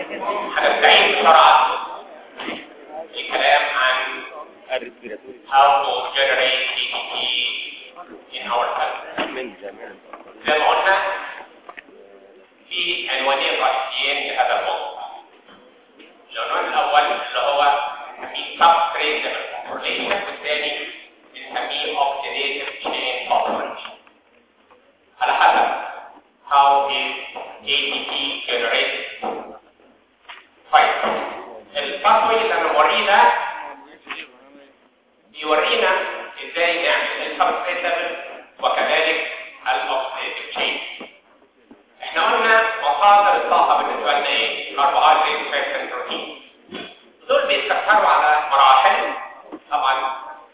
هنستعين بسرعة الكلام عن الريسبيراتوري how to generate ATP in our cell من زمان زي ما قلنا في عنوانين رئيسيين لهذا الموضوع العنوان الاول اللي هو بنسميه substrate level phosphorylation والثاني بنسميه oxidative chain phosphorylation على حسب how is ATP generated طيب الباثوي اللي انا موريه ده بيورينا ازاي نعمل السبستريت ليفل وكذلك الاوكسيديتيف تشين احنا قلنا مصادر الطاقه بالنسبه لنا ايه كربوهيدرات فات بروتين دول بيتكسروا على مراحل طبعا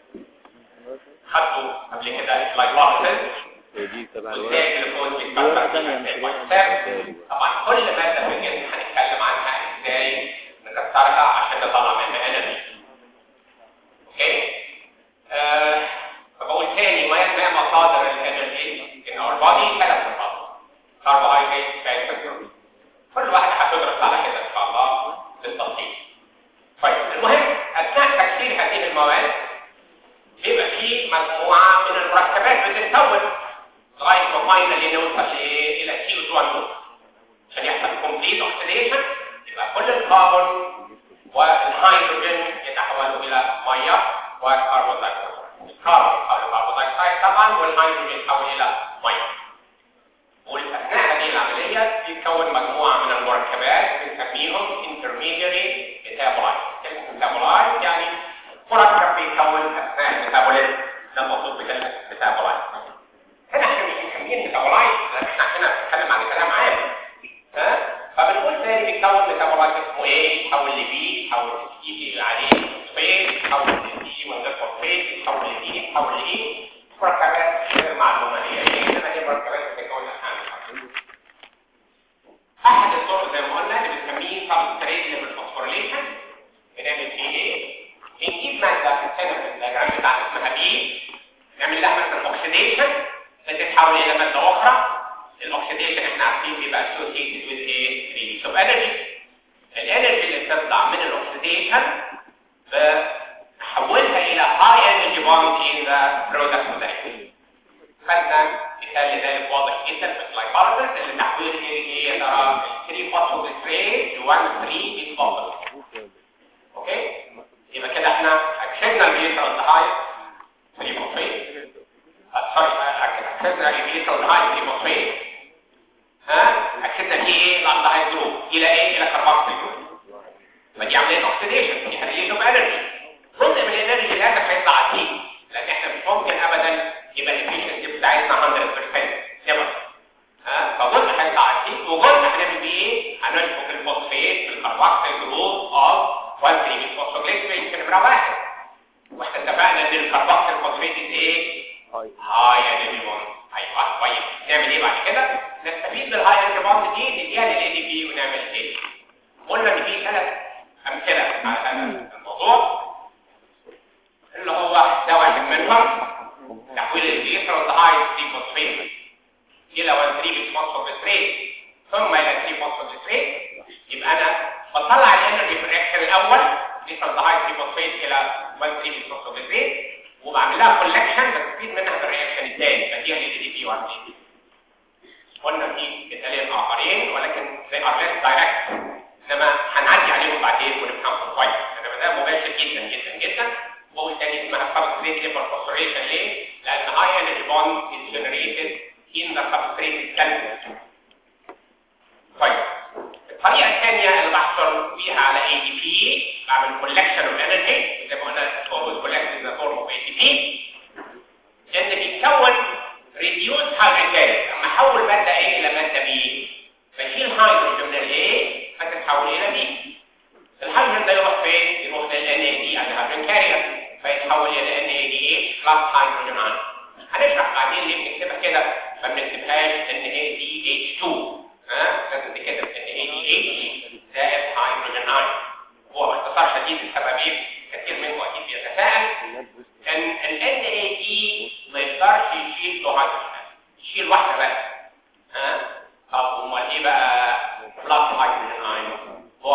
خدوا قبل كده الجلايكولايسيس ودي تبع الورق والتاج الجلوكوز دي بيتكسر ورقة في تانية مش الجلايكولايسيس طبعا كل ماده في الجسم هنتكلم عنها ازاي نكسرها عشان نطلع منها انرجي اوكي آه، فبقول تاني ما ما مصادر الانرجي in our body ثلاث مصادر كربوهيدرات فات بروتين كل واحده هتدرس على كده ان شاء الله بالتفصيل طيب المهم اثناء تكسير هذه المواد بيبقى في مجموعه من المركبات بتتكون لغايه ما فاينلي نوصل لايه الى سي 2 عشان يحصل كومبليت اوكسيديشن يبقى كل الكربون والهيدروجين يتحولوا الى ميه وكربون دايوكسيد الكربون يتحول كربون دايوكسيد طبعا والهيدروجين يتحول الى ميه واثناء هذه العمليه بيتكون مجموعه من المركبات بنسميهم intermediary metabolites كلمه metabolites يعني مركب بيتكون اثناء الميتابوليزم ده المقصود بكلمه metabolites هنا احنا مش بنسميه metabolites لان احنا هنا بنتكلم عن كلام عام ها فبنقول تاني بيتكون ميتابولايت اسمه ايه يتحول لبي يتحول لسي عليه فوسفات يتحول لسي من غير فوسفات يتحول لدي يتحول لايه مركبات غير معلومه هي ايه انما هي مركبات بتتكون احيانا احد الطرق زي ما قلنا اللي بنسميه سبستريت ليفل فوسفوريليشن بنعمل فيه ايه بنجيب ماده في السنه في الدياجرام بتاعنا اسمها بي نعمل لها مثلا اوكسيديشن بتتحول الى ماده اخرى الاكسيديشن احنا عارفين بيبقى associated with a release of energy الانرجي اللي بتطلع من الاكسيديشن بحولها الى high energy bond in the product of the activity خدنا مثال لذلك واضح جدا في الجلايكوليسيس اللي تحويل ايه يا ترى 3 فوسفوجليسريت ل 1 3 بيسفوسفوريت اوكي يبقى كده احنا اكسبنا الجليسرالدهايد 3 فوسفيت سوري اكسبنا الجليسرالدهايد 3 فوسفيت ها اكسبنا فيه ايه الالدهايد جروب الى ايه الى كربوكسيل جروب فدي عمليه اوكسيديشن دي ريليز اوف انرجي جزء من الانرجي لازم هيطلع على لان احنا مش ممكن ابدا يبقى الافشنسي بتاعتنا 100% نيفر ها فجزء هيطلع على وجزء هنعمل بيه ايه هنشفط الفوسفات بالكربوكسيل جروب اوف 1 3 فوسفوجليسرين في نمره واحد واحنا اتفقنا ان الكربوكسيل فوسفات ايه هاي هاي انرجي بوند ايوه طيب نعمل ايه بعد كده نستفيد بالهاي انرجي بوند دي نديها للاي دي بي ونعمل ايه قلنا ان في ثلاث امثله على هذا الموضوع اللي هو ده واحد منهم تحويل الجليسرالدهايد 3 فوسفات الى 1 3 فوسفوجليسريت ثم الى 3 فوسفوجليسريت يبقى انا بطلع الانرجي في الرياكشن الاول جليسرالدهايد 3 فوسفات الى 1 3 فوسفوجليسريت وبعمل لها كولكشن بستفيد منها في الرياكشن الثاني بديها لل دي بي 1 قلنا في مثالين اخرين ولكن they are less direct انما هنعدي عليهم بعدين ونفهمهم كويس انما ده مباشر جدا جدا جدا وهو تاني اسمها substrate level phosphorylation ليه؟ لان high energy bond is generated in the substrate itself طيب الطريقه الثانيه اللي بحصل فيها على ATP بعمل collection of energy زي ما قلنا always collect in the form of ATP ان بيتكون reduced hydrogen اما احول ماده A الى ماده B بشيل هيدروجين من ال A فتتحول الى B الهيدروجين ده يروح فين؟ يروح لل NAD يعني هيدروجين كارير فيتحول الى NADH بلس هيدروجين ايون هنشرح بعدين ليه بنكتبها كده ما بنكتبهاش NADH2 ها لازم تكتب NADH زائد هيدروجين ايون هو باختصار شديد السبب ايه؟ كثير منكم اكيد بيتساءل ان ال NAD ما يقدرش يشيل له هيدروجين يشيل واحده بس ها طب امال ايه بقى بلس هيدروجين ايون هو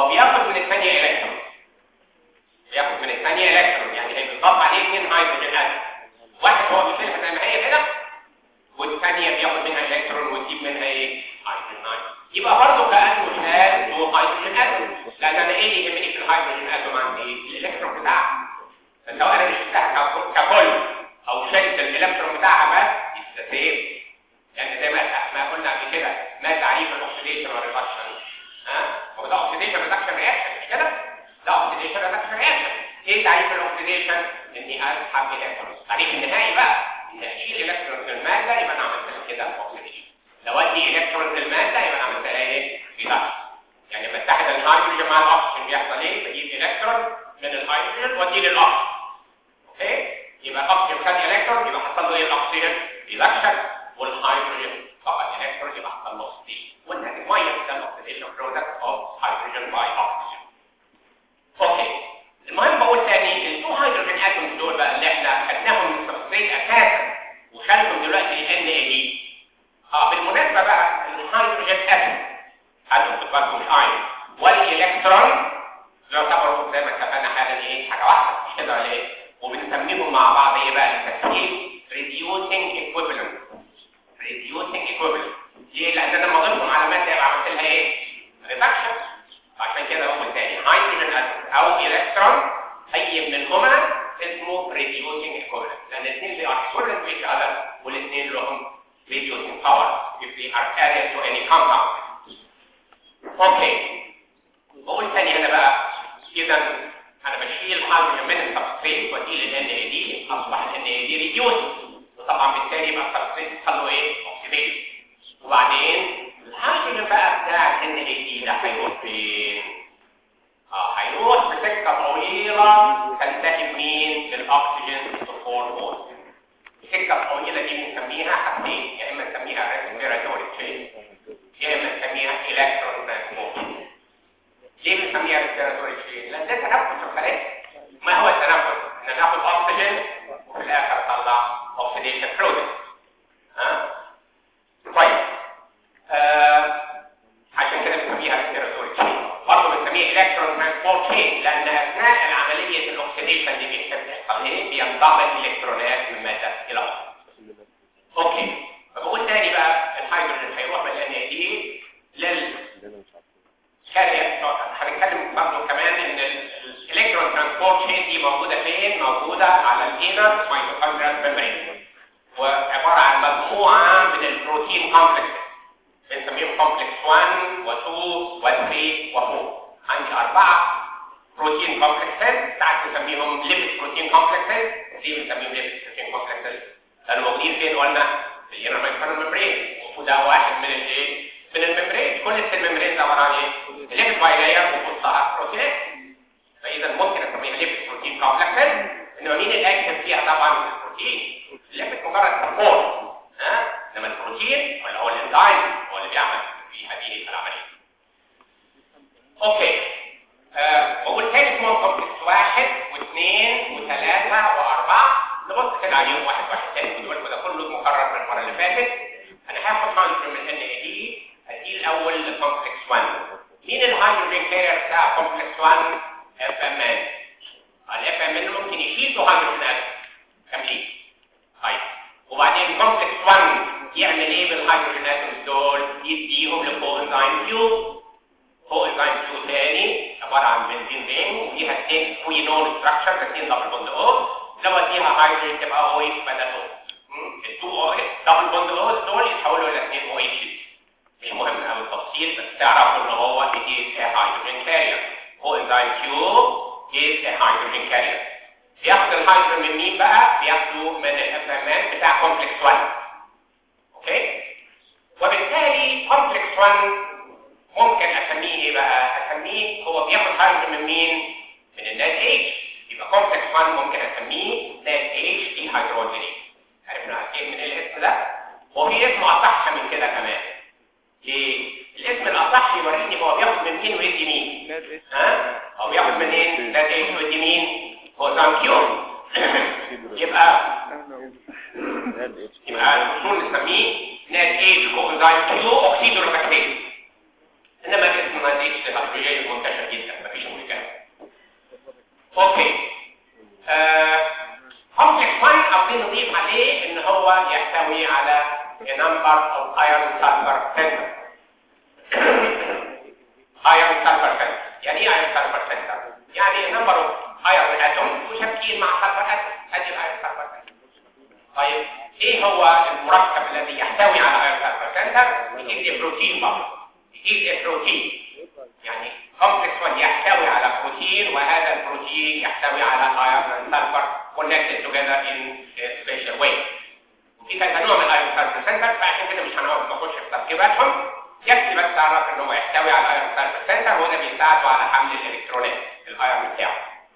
بتاعها بس السيم يعني زي ما ما قلنا قبل كده ما تعريف الاكسيديشن والريدكشن ها هو ده اوكسيديشن ريدكشن رياكشن مش كده ده اوكسيديشن ريدكشن رياكشن ايه تعريف الاكسيديشن اني اسحب الكترونز التعريف النهائي بقى ان اشيل الكترون في الماده يبقى انا عملت كده اوكسيديشن لو ادي الكترون في الماده يبقى انا عملت لها ايه ريدكشن يعني لما اتحد الهيدروجين مع الاكسجين بيحصل ايه بجيب الكترون من الهيدروجين واديه للاكسجين اوكي يبقى الاكسجين خد الكترون يبقى حصل له ايه الاكسجين ريدكشن والهيدروجين فقد الكترون يبقى حصل له اوكسيديشن والناتج ميه ده الاكسيديشن برودكت اوف هيدروجين باي اوكسجين اوكي المهم بقول تاني التو هيدروجين اتومز دول بقى اللي احنا خدناهم من السبستريت اساسا وخلهم دلوقتي ان اي دي اه بالمناسبه بقى الهيدروجين اتوم اتوم بالبرضه مش ايون والالكترون يعتبروا زي ما اتفقنا حالا ايه حاجه واحده مش كده ولا ايه وبنسميهم مع بعض ايه بقى التسهيل reducing equivalent reducing equivalent ليه لان انا لما اضيفهم على ماده يبقى عملت لها ايه reduction عشان كده هو تاني هيدروجين اتوم او الكترون اي منهما اسمه reducing equivalent لان الاثنين they are equivalent to each other والاثنين لهم reducing power if they are added to any compound اوكي بقول تاني هنا بقى اذا انا بشيل هيدروجين من السبستريت واديه للان اي دي اصبح الان اي دي ريديوس وطبعا بالتالي يبقى السبستريت يحصل له ايه اوكسيديشن وبعدين الهيدروجين بقى بتاع الان اي دي ده هيروح فين اه هيروح بسكه طويله تنتهي بمين بالاكسجين تو فور مول السكه الطويله دي بنسميها حاجتين يا اما نسميها ريسبيراتوري تشين يا اما نسميها الكترون ترانسبورت ليه بنسميها ريسبيراتوري تشين لان ده تنفس الخلايا ما هو التنفس ان ناخد اكسجين وفي الاخر نطلع اوكسيديشن برودكت ها طيب آه عشان كده بنسميها ريسبيراتوري تشين برضه بنسميها الكترون ترانسبورت تشين لان اثناء العمليه الاكسيديشن اللي بيحصل ايه بينضم الالكترونات من ماده الى اخرى اوكي فبقول تاني بقى الهيدروجين هيروح من الان دي لل هنتكلم برضه كمان ان الالكترون ترانسبورت تشين دي موجوده فين؟ موجوده على الانر ميتوكوندريال ميمبرين وعباره عن مجموعه من البروتين كومبلكس بنسميهم كومبلكس 1 و2 و3 و4 عندي اربعه بروتين كومبلكسز ساعات بنسميهم ليبيد بروتين كومبلكسز دي بنسميهم ليبيد بروتين كومبلكسز لانه موجودين فين قلنا في الانر ميتوكوندريال ميمبرين وده واحد من الايه؟ من الممبرين كل السيل ممبرين ده عباره عن ايه؟ الليبيد باي لاير وفوقها بروتينات فاذا ممكن اسميها ليبيد بروتين كومبلكسز انما مين الاكتف فيها طبعا البروتين الليبيد مجرد سبورت ها انما البروتين ولا هو الانزيم هو اللي بيعمل في هذه العمليه اوكي أه بقول تاني اسمهم كومبلكس واحد واثنين وثلاثه واربعه نبص كده عليهم واحد واحد تاني خدوا بالكم ده كله مكرر من المره اللي فاتت انا هاخد هيدروجين من ان اي دي ادي الاول لكومبلكس 1 مين الهيدروجين كارير بتاع كومبلكس 1 اف ام ان الاف ام ان ممكن يشيل تو هيدروجين اتوم كاملين طيب وبعدين كومبلكس 1 يعمل ايه بالهيدروجين اتومز دول يديهم لكوانزيم كيو كوانزيم كيو تاني عباره عن بنزين رينج وفيها اثنين كوينول ستراكشر اثنين دبل بوند او لو اديها هيدروجين تبقى او اتش بدل او التو او دبل بوند او دول يتحولوا الى اثنين او اتش مش مهم قوي التفصيل بس تعرفوا ان هو it is a hydrogen carrier coenzyme Q is a hydrogen carrier بياخد الهيدروجين من مين بقى؟ بياخده من الافهمان بتاع كومبلكس 1 اوكي؟ وبالتالي كومبلكس 1 ممكن اسميه ايه بقى؟ اسميه هو بياخد هيدروجين من مين؟ من النات اتش يبقى كومبلكس 1 ممكن اسميه نات اتش دي هيدروجينيز عرفنا ايه من الاسم ده؟ وفي اسم اصح من كده كمان ليه؟ الاسم الاصح يوريني هو بياخد من مين ويدي مين ها هو بياخد منين ده ايه ويدي مين هو زانكيون يبقى يبقى المفروض نسميه نات ايج كوكوزايم كيو اوكسيدو ريفاكتيز انما الاسم نات ايج ده تكنولوجيا منتشر جدا مفيش مشكله اوكي كومبلكس 1 عاوزين نضيف عليه ان هو يحتوي على a number of iron sulfur center iron sulfur center يعني ايه iron sulfur center يعني a number of iron atoms مشابكين مع sulfur atom ادي الايرون sulfur center طيب ايه ايه هو المركب الذي يحتوي على ايرون سلفر سنتر it is a protein برضه it is a protein يعني complex 1 يحتوي على بروتين وهذا البروتين يحتوي على ايرون سلفر connected together in a special way وفي كذا نوع من الايرون سلفر سنتر فعشان كده مش هنقعد نخش في تركيباتهم يكفي بس تعرف ان هو يحتوي على ايرون سلفر سنتر وده بيساعده على حمل الالكترونات الايرون بتاعه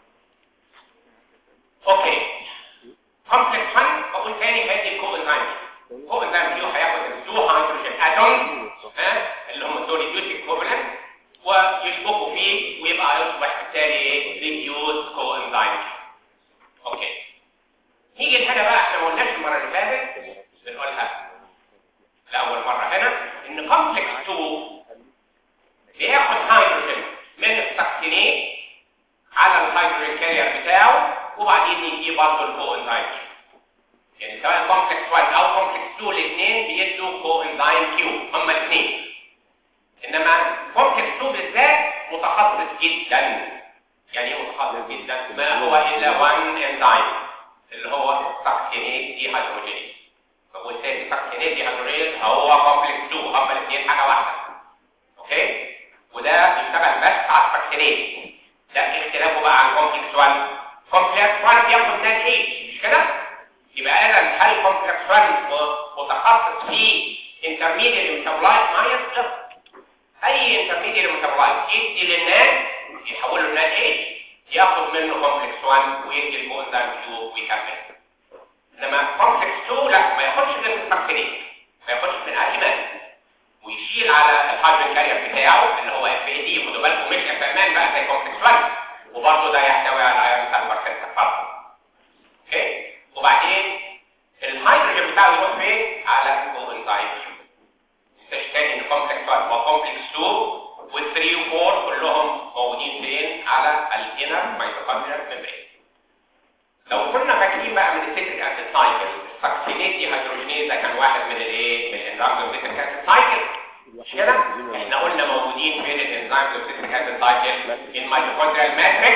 اوكي كومبلكس 1 بقول تاني هادي كو انزيم كو انزيم دي هياخد الزو هيدروجين اتوم ها اللي هم دول يوتيك كوفالنت ويشبكوا فيه ويبقى يصبح بالتالي ريديوز كو انزيم اوكي نيجي لهنا بقى احنا ما قلناش المره اللي فاتت بنقولها لاول مره هنا ان كومبلكس 2 بياخد هيدروجين من السكتينيت على الهيدروجين كارير بتاعه وبعدين يجي برضه الكو انزيم يعني سواء كومبلكس 1 او كومبلكس 2 الاثنين بيدوا كو انزيم كيو هما الاثنين انما كومبلكس 2 بالذات متخصص جدا يعني ايه متخصص جدا ما هو الا 1 انزيم اللي هو سكتينيت دي هيدروجينيز بقول تاني سكتينيت دي هيدروجينيز هو كومبلكس 2 هما الاثنين حاجه واحده اوكي وده بيشتغل بس على السكتينيت ده اختلافه بقى عن كومبلكس 1 كومبلكس 1 بياخد نات اتش مش كده يبقى اذا هل كومبلكس 1 متخصص في انترميديت ميتابولايت معين لا اي انترميديت ميتابولايت يدي للناس يحوله لنات اتش ياخد منه كومبلكس 1 ويدي الكوانزيم كيو ويكمل انما كومبلكس 2 لا ما ياخدش غير من السكتينيت ما ياخدش من اي ماده ويشيل على الهيدروجين كارير بتاعه اللي هو اف اي دي خدوا بالكم مش اف ام ان بقى زي كومبلكس 1 وبرضه ده يحتوي على ايرون سلفر سنتر برضه اوكي وبعدين الهيدروجين بتاعه يروح فين على الكوانزيم مش تاني ان كومبلكس 1 وكومبلكس 2 و3 و4 كلهم موجودين فين على الانر ميتوكوندريال ميمبرين لو كنا فاكرين بقى من السيتريك اسيد سايكل السكسينيت دي هيدروجينيز كان واحد من الايه من الانزيمز السيتريك اسيد سايكل مش كده احنا قلنا موجودين فين الانزيمز السيتريك اسيد سايكل ان ميتوكوندريال ماتريكس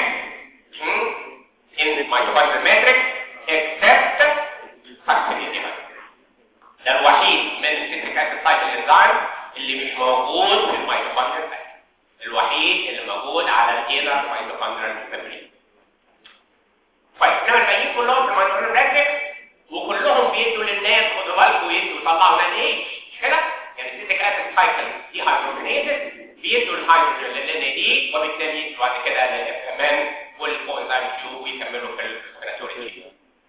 in mitochondrial matrix except succinate ده الوحيد من السيتريك اسيد سايكل انزيم اللي مش موجود في الميتوكوندريال الوحيد اللي موجود على الانر ميتوكوندريال ماتريكس طيب انما الباقيين كلهم في الميتوكوندريال ماتريكس وكلهم بيدوا للناس خدوا بالكم ويدوا يطلعوا نان ايه مش كده يعني السيتريك اسيد سايكل دي هيدروجينيز بيدوا الهيدروجين للان دي وبالتالي بعد كده للامان والكوانزيم كيو ويكملوا في الريسبيراتوري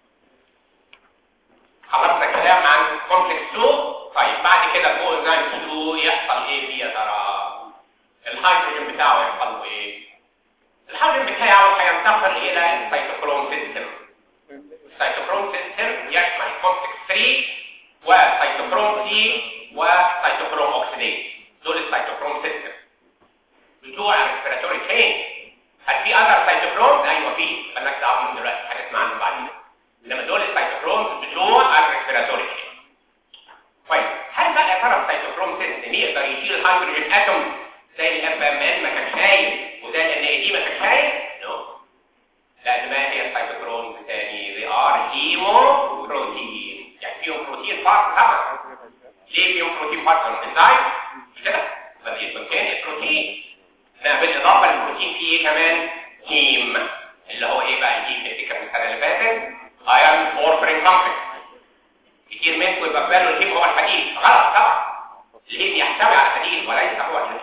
خلصنا كلام عن كومبلكس 2 طيب بعد كده الكوانزيم كيو يحصل ايه فيه يا ترى الهيدروجين بتاعه يحصل له ايه الهيدروجين بتاعه هينتقل الى السيتوكروم سيستم السيتوكروم سيستم يشمل كومبلكس 3 وسيتوكروم سي وسيتوكروم اوكسيديز دول السيتوكروم سيستم بتوع الريسبيراتوري تشين هل في اذر سيتوكروم ايوه في مالناش دعوه بيهم دلوقتي هنسمع عنهم بعدين انما دول السيتوكروم بتوع الريسبيراتوري تشين طيب هل بقى يا ترى السيتوكروم سيستم يقدر يشيل الهيدروجين اتوم زي الاف ام ان ما كان شايل وزي الان اي دي ما كان شايل نو لان ما هي السيتوكروم تاني they are هيموبروتين يعني فيهم بروتين بارت طبعا ليه فيهم بروتين بارت انزايم مش كده فبيكون البروتين لا بالاضافه للبروتين في ايه كمان هيم اللي هو ايه بقى الهيم تفتكر من السنه اللي فاتت ايرون اورفرين كومبلكس كتير منكم يبقى في باله الهيم هو الحديد غلط طبعا الهيم يحتوي على حديد وليس هو الحديد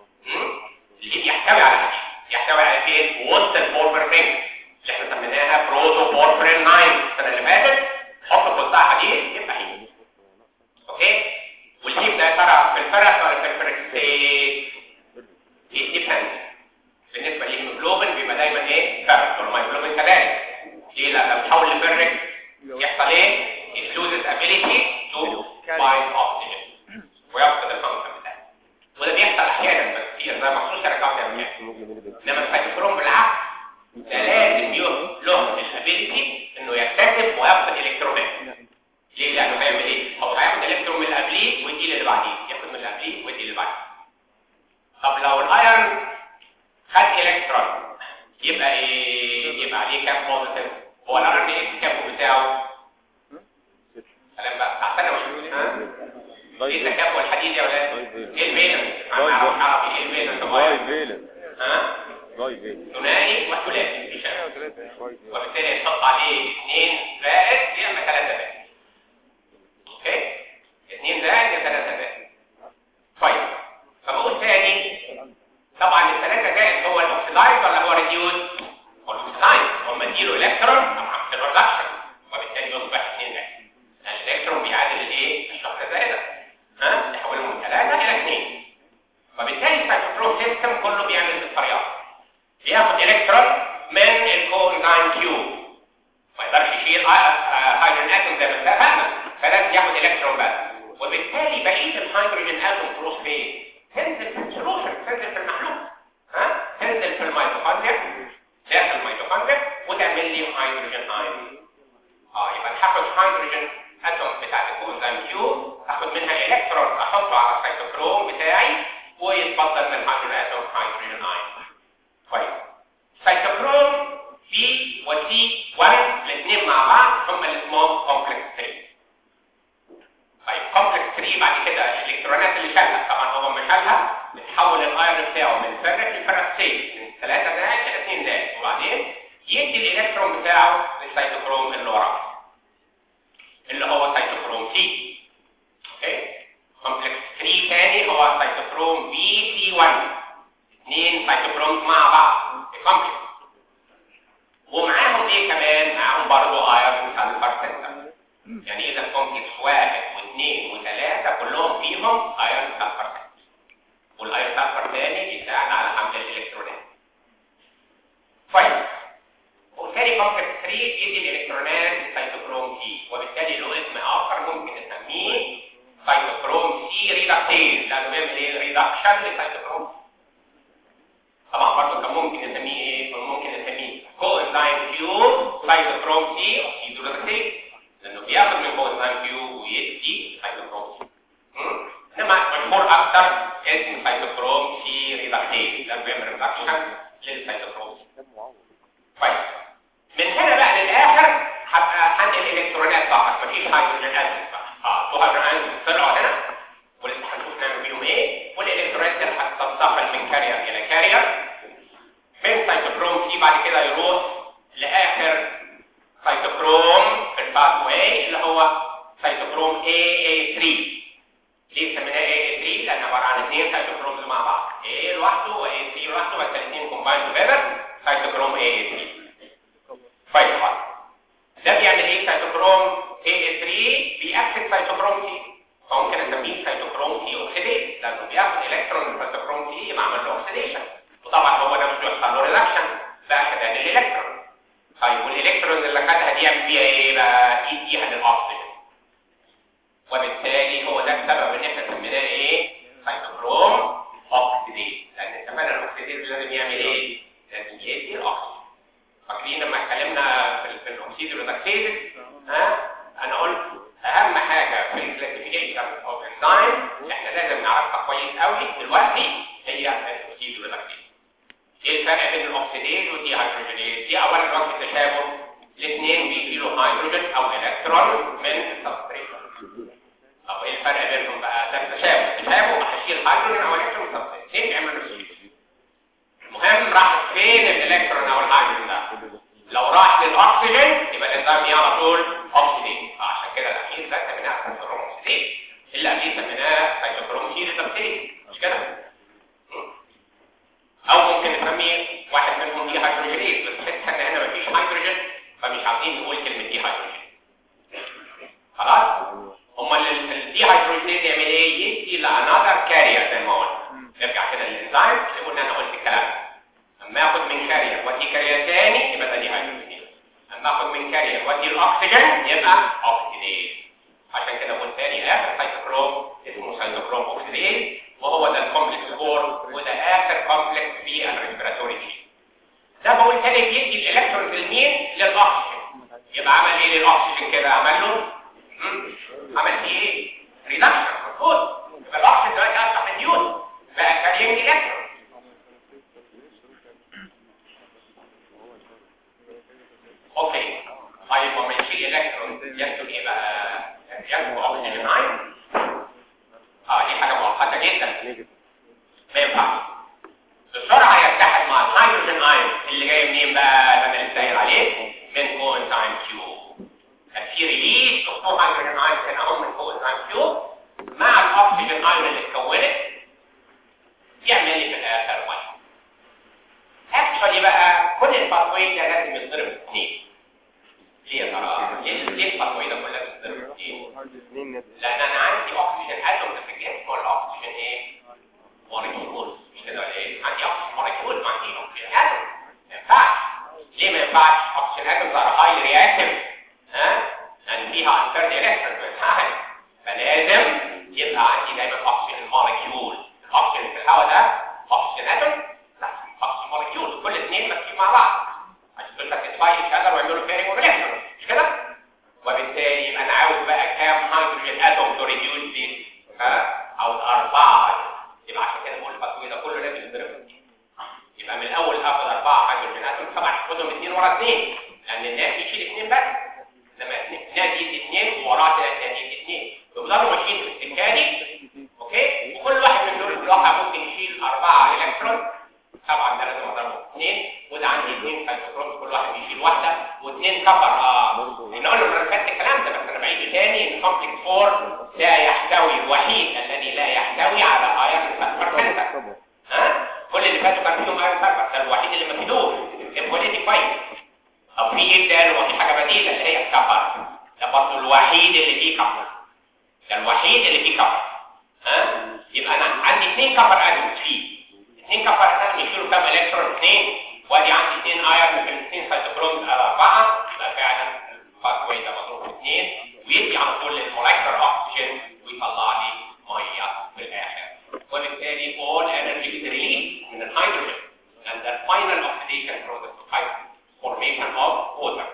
الهيم يحتوي على حديد يحتوي على فين وسط البورفرين اللي احنا سميناها بروتو بورفرين 9 السنه اللي فاتت حط في وسطها حديد يبقى هيم اوكي والهيم ده ترى في الفرس ولا في الفركسيت ديبند بالنسبه للهيموجلوبين بيبقى دايما ايه فرق والهيموجلوبين كذلك ليه لما بتحول لفرك يحصل ايه it loses ability to bind oxygen ويفقد الفانكشن بتاعه وده بيحصل احيانا بس كتير ده مخصوص شركات يعني انما السيتوكروم بالعكس ده لازم له الابيليتي انه يكتسب ويفقد الكترونات ليه لانه هيعمل ايه هو هياخد الكترون من اللي قبليه ويدي اللي بعديه ياخد من اللي قبليه ويدي اللي بعديه طب لو الايرون خد الكترون يبقى ايه يبقى عليه كام بوزيتيف هو الايرون ايه الكابو بتاعه كلام بقى ها رايت ايه ثنائي وثلاثي في شكل رايت ايه وبالتالي يتحط عليه 2 زائد يا اما 3 زائد اوكي 2 زائد يا 3 زائد طيب فبقول تاني طبعا الثلاثة زائد هو الاوكسيدايز ولا هو ريديوز هو الاوكسيدايز لما اديله الكترون طبعا في الريدكشن وبالتالي يصبح 2 زائد لان الالكترون بيعادل الايه الشحنة زائدة ها يحوله من 3 الى 2 وبالتالي السايتوكروم سيستم كله بيعمل بالطريقة بياخد الكترون من الكوانزايم كيوب ما يقدرش يشيل هيدروجين اتوم زي ما اتفقنا فلازم ياخد الكترون بس وبالتالي بقيه الهيدروجين اتوم تروح فين؟ تنزل في السولوشن تنزل في المحلول ها؟ تنزل في الميتوكوندريا داخل الميتوكوندريا وتعمل لي هيدروجين ايون اه يبقى هاخد هيدروجين اتوم بتاعت الكوانزايم كيوب هاخد منها الكترون احطه على السيتوكروم بتاعي ويتفضل من الهيدروجين اتوم هيدروجين ايون طيب سيتوكروم بي وسي 1 الاثنين مع بعض هم اللي اسمهم كومبلكس 3 طيب كومبلكس 3 بعد كده الالكترونات اللي شالها طبعا هو ما شالها بتحول الايرون بتاعه من فرق لفرقتين من 3 دقائق الى 2 دقائق وبعدين يدي الالكترون بتاعه للسيتوكروم اللي وراه اللي هو سيتوكروم سي اوكي كومبلكس 3 تاني هو سيتوكروم بي سي 1 اثنين سيتوكرومز مع بعض كومبلكس ومعاهم ايه كمان معاهم برضه ايرون سلفر سيستم يعني اذا كومبلكس واحد واثنين وثلاثه كلهم فيهم ايرون سلفر سيستم والايرون سلفر تاني بيساعد على حمل الالكترونات طيب وبالتالي كومبلكس 3 يدي الالكترونات للسيتوكروم سي وبالتالي له اسم اخر ممكن نسميه سيتوكروم سي ريدكتيز لانه بيعمل ايه ريدكشن للسيتوكروم طبعا برضه كان ممكن نسميه ايه كان ممكن نسميه كوانزايم كيوب سيتوكروم سي اوكسيدوريدكتيز لانه بياخد من كوانزايم كيوب ويدي سيتوكروم سي مم؟ انما مشهور اكتر اسم سيتوكروم سي ريدكتيز لانه بيعمل ريدكشن للسيتوكروم سي طيب من هنا بقى للاخر هبقى هنقل الالكترونات فقط مفيش هيدروجين اتوم اه تو هيدروجين اتوم طلعوا هنا ولسه هنشوف نعمل بيهم ايه والالكترونات دي هتنتقل من كارير الى كارير من سيتوكروم سي بعد كده يروح لاخر سيتوكروم في الباث واي اللي هو سيتوكروم AA3 ليه سميناه AA3 لان عباره عن اثنين سيتوكرومز مع بعض A لوحده وA3 لوحده بس الاثنين كومباين توجذر سيتوكروم AA3 طيب خلاص ده بيعمل ايه سيتوكروم AA3 بيأكسد سيتوكروم سي فممكن اسميه سيتوكروم سي اوكسيديز لانه بياخد الكترون من سيتوكروم سي يبقى عمل له اوكسيديشن وطبعا هو نفسه يحصل له ريدكشن بقى كده الالكترون طيب والالكترون اللي خدها دي يعمل بيها ايه بقى يديها للاكسجين وبالتالي هو ده السبب ان احنا سميناه ايه سيتوكروم اوكسيديز لان اتفقنا الاكسيديز لازم يعمل ايه لازم يدي الاكسجين فاكرين لما اتكلمنا في, في الاكسيد ريدكتيز ها انا قلت اهم حاجه في الكلاسيفيكيشن اوف انزيم احنا لازم نعرفها كويس قوي دلوقتي هي الاكسيد ريدكتيز ايه الفرق بين الاكسيديز والدي هيدروجينيز دي اولا وجه التشابه الاثنين بيشيلوا هيدروجين او الكترون من السبستريت طب ايه الفرق بينهم بقى ده التشابه التشابه هشيل هيدروجين او الكترون من السبستريت اثنين بيعملوا نفس الشيء المهم راح فين الالكترون او الهيدروجين ده لو راح للاكسجين يبقى الانزيم على طول اوكسيديز عشان كده الاخير ده سميناه سيتوكروم اوكسيديز اللي قبليه سميناه سيتوكروم سي ريدكتيز مش كده او ممكن نسميه واحد منهم دي هيدروجينيز بس تحس ان هنا مفيش هيدروجين فمش عاوزين نقول كلمه دي هيدروجين خلاص امال الدي هيدروجينيز يعمل ايه يدي لانذر كارير زي ما قلنا نرجع كده للانزيم قلنا انا قلت الكلام ده اما اخد من كارير وادي كارير تاني يبقى ده دي هيدروجينيز اما اخد من كارير وادي الاكسجين يبقى اوكسيديز عشان كده قلت تاني اخر سيتوكروم اسمه سيتوكروم اوكسيديز وهو ده الكومبلكس 4 وده اخر كومبلكس في الريسبيراتوري تشين ده بقول تاني بيدي الالكترون لمين للاكسجين يبقى عمل ايه للاكسجين كده عمل له مم؟ عمل فيه ايه ريدكشن مفروض يبقى الاكسجين دلوقتي اصبح مديون بقى كارينج الكترون اوكي طيب وما يشيل الكترون يكتب ايه بقى يكتب اوكسجين ايون اه دي حاجه مؤقته جدا ما ينفعش بسرعه يفتح اللي جاي منين بقى اللي انا لسه قايل عليه من كو انزيم كيو كان في ريليس اوف 200 ايونز هنا اهو من كو انزيم كيو مع الاكسجين ايون اللي اتكونت يعمل لي في الاخر ميه اكشولي بقى كل الباثوي ده لازم يتضرب في اثنين ليه يا ترى؟ ليه ليه الباثوي ده كله بيتضرب في اثنين؟ لان انا عندي اكسجين اتوم في الجسم والاكسجين ايه؟ مولكيول مش كده ولا ايه؟ عندي اكسجين مولكيول ما عنديش اكسجين اتوم ما ينفعش ليه ما ينفعش؟ اكسجين اتوم ظهر هاي رياكتيف ها؟ لان فيها انترد الكترون ما ينفعش فلازم يبقى عندي دايما اكسجين مولكيول الاكسجين في الهواء ده اكسجين اتوم لا اكسجين مولكيول كل اثنين ماسكين مع بعض عشان دول ساتيسفاي يشتغلوا ويعملوا فيرنج ورياكشن مش كده؟ وبالتالي يبقى انا عاوز بقى كام هيدروجين اتوم تو ريديوس ذيس ها؟ عاوز اربعه يبقى عشان كده بقول الباثوي ده كله لازم يتضرب يبقى من الاول اخد اربعه هيدروجين اتوم طبعا خدهم اثنين ورا اثنين لان الناس بيشيل اثنين بس لما نادي اثنين وراه نادي اثنين يفضلوا ماشيين في السكاني اوكي وكل واحد من دول الواحد ممكن يشيل اربعه الكترون طبعا ده لازم اضربه اثنين وده عندي اثنين سايتوكروم كل واحد بيشيل واحده واثنين كفر اه احنا قلنا من ركبت الكلام ده بس انا بعيده تاني ان كومبلكس 4 لا يحتوي الوحيد الذي لا يحتوي على ايرون سلفر سنتر ها كل اللي فاتوا كان فيهم ايرون سلفر ده الوحيد اللي ما فيهوش الكواليتي كويس او في جدا وفي حاجه بديله اللي هي الكفر ده برضه الوحيد اللي فيه كفر ده الوحيد اللي فيه كفر ها يبقى انا عندي اثنين كفر اتومز فيه اثنين كفر اتوم يشيلوا كام الكترون اثنين وادي عندي اثنين ايرون في الاثنين سيتوكروم اربعه يبقى فعلا الباثوي ده مضروب في اثنين ويدي على طول المولكيولر اوكسجين ويطلع لي ميه في الاخر وبالتالي all energy is released من الهيدروجين and the final oxidation process to formation of water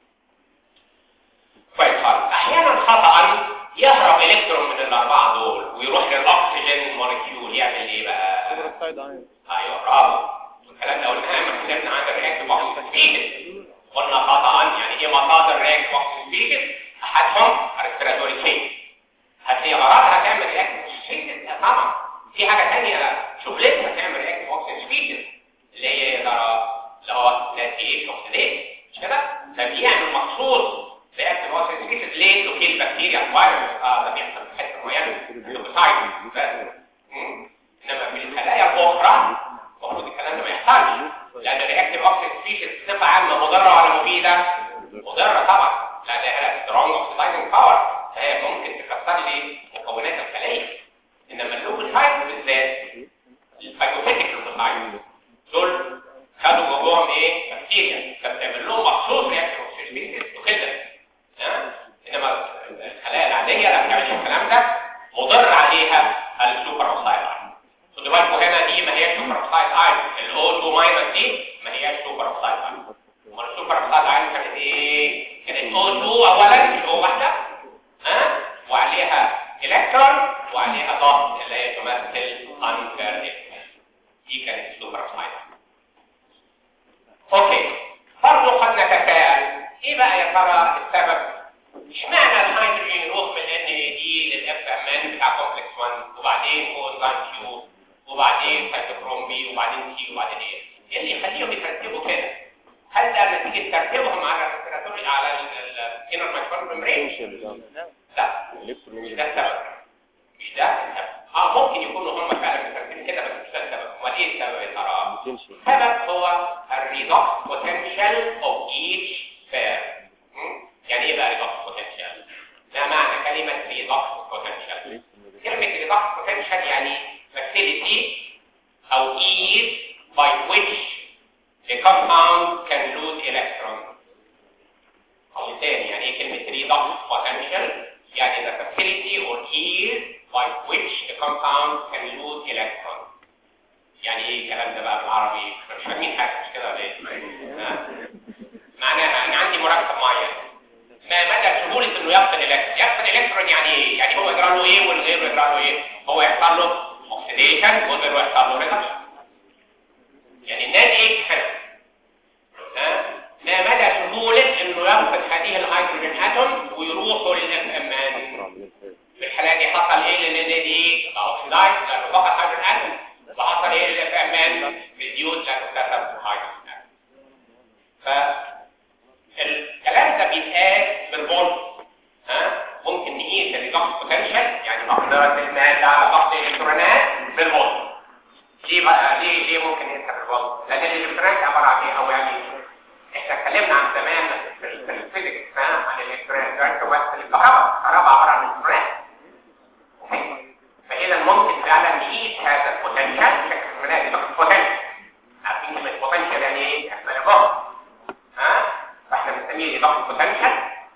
كويس خالص احيانا خطا يهرب الكترون من الاربعه دول ويروح للاكسجين مولكيول يعمل ايه بقى ايوه برافو الكلام ده قلناه لما اتكلمنا عن الرياكتيف اوكسجين سبيشيز قلنا خطا يعني ايه مصادر رياكتيف اوكسجين سبيشيز احدهم ريسبيراتوري تشين هتلاقي غرضها تعمل رياكتيف سبيشيز طبعا في حاجه ثانيه شغلتها تعمل رياكتيف اوكسجين سبيشيز اللي هي يا ترى اللي هو لاتيش اوكسيديز مش كده ده بيعمل مخصوص رياكتيف اوكسجين سبيشيز ليه تو كيل بكتيريا فيروس اه ده بيحصل في حته معينه لوكوسايت انما في الخلايا الاخرى المفروض الكلام ده ما يحصلش لان الرياكتيف اوكسجين سبيشيز بصفه عامه مضره ولا مفيده مضره طبعا لان لها سترونج اوكسيدايزنج باور فهي ممكن تكسر لي مكونات الخليه انما اللوكوسايت بالذات الفايتوفيتيك لوكوسايت دول خدوا جواهم ايه بكتيريا فبتعمل لهم مخصوص رياكتيف اوكسجين سبيشيز وكده ها انما الخلايا العاديه لا بتعمل الكلام ده مضر عليها السوبر اوكسايد خدوا بالكم هنا دي ما هياش سوبر اوكسايد ايون الاو 2 ماينس دي ما هياش سوبر اوكسايد ايون امال السوبر اوكسايد ايون كانت ايه كانت او 2 اولا مش او واحده ها وعليها الكترون وعليها ضغط اللي هي تمثل انفيرد دي كانت السوبر اوكسايد اوكي برضه قد نتساءل ايه بقى يا ترى السبب اشمعنى الهيدروجين يروح من ان دي للاف ام ان بتاع كومبلكس 1 وبعدين كوزان كيو وبعدين سيتوكروم بي وبعدين تي وبعدين ايه ايه اللي يخليهم يترتبوا كده هل ده نتيجه ترتيبهم على الريسبيراتوري على الانر مايكرو ميمبرين لا مش ده السبب مش ده السبب اه ممكن يكونوا هم فعلا مترتبين كده بس مش ده السبب امال ايه السبب يا ترى السبب هو الريدوكس بوتنشال اوف ايتش بير يعني ايه بقى ريدوكس بوتنشال ما معنى كلمه ريدوكس بوتنشال كلمه ريدوكس بوتنشال يعني facility او ease by which a compound can lose electron او تاني يعني ايه كلمه redox potential يعني the facility or ease by which a compound can lose electron يعني ايه الكلام ده بقى بالعربي مش فاهمين حاجه مش كده ولا ايه معناها انا عندي مركب معين ما مدى سهوله انه يفقد الكترون يفقد الكترون يعني ايه يعني هو يجرى له ايه والغير يجرى له ايه هو يحصل له اوكسيديشن والغير يحصل له ريدكشن يعني الناتج هنا ها ما مدى سهوله انه يفقد هذه الهيدروجين اتوم ويروحوا للاف ام ان في الحاله دي حصل ايه لان دي اوكسيدايز لانه فقد هيدروجين اتوم وحصل ايه للاف ام ان ريديوز لانه كسب هيدروجين فالكلام ده بيتقاس بالفولت ها ممكن نقيس الريدكس بوتنشال يعني مقدرة المادة على ضغط الالكترونات بالفولت ليه بقى ليه ليه ممكن نقيسها بالفولت؟ لان الالكترونات عبارة عن ايه او يعني احنا اتكلمنا عن زمان في ال- في الفيزيكس ها عن الالكترونات دلوقتي بس الكهرباء الكهرباء عبارة عن الالكترونات فاذا ممكن فعلا نقيس هذا البوتنشال بشكل مناسب ضغط بوتنشال عارفين كلمة بوتنشال يعني ايه؟ احنا نبغى ها فاحنا بنسميه ضغط بوتنشال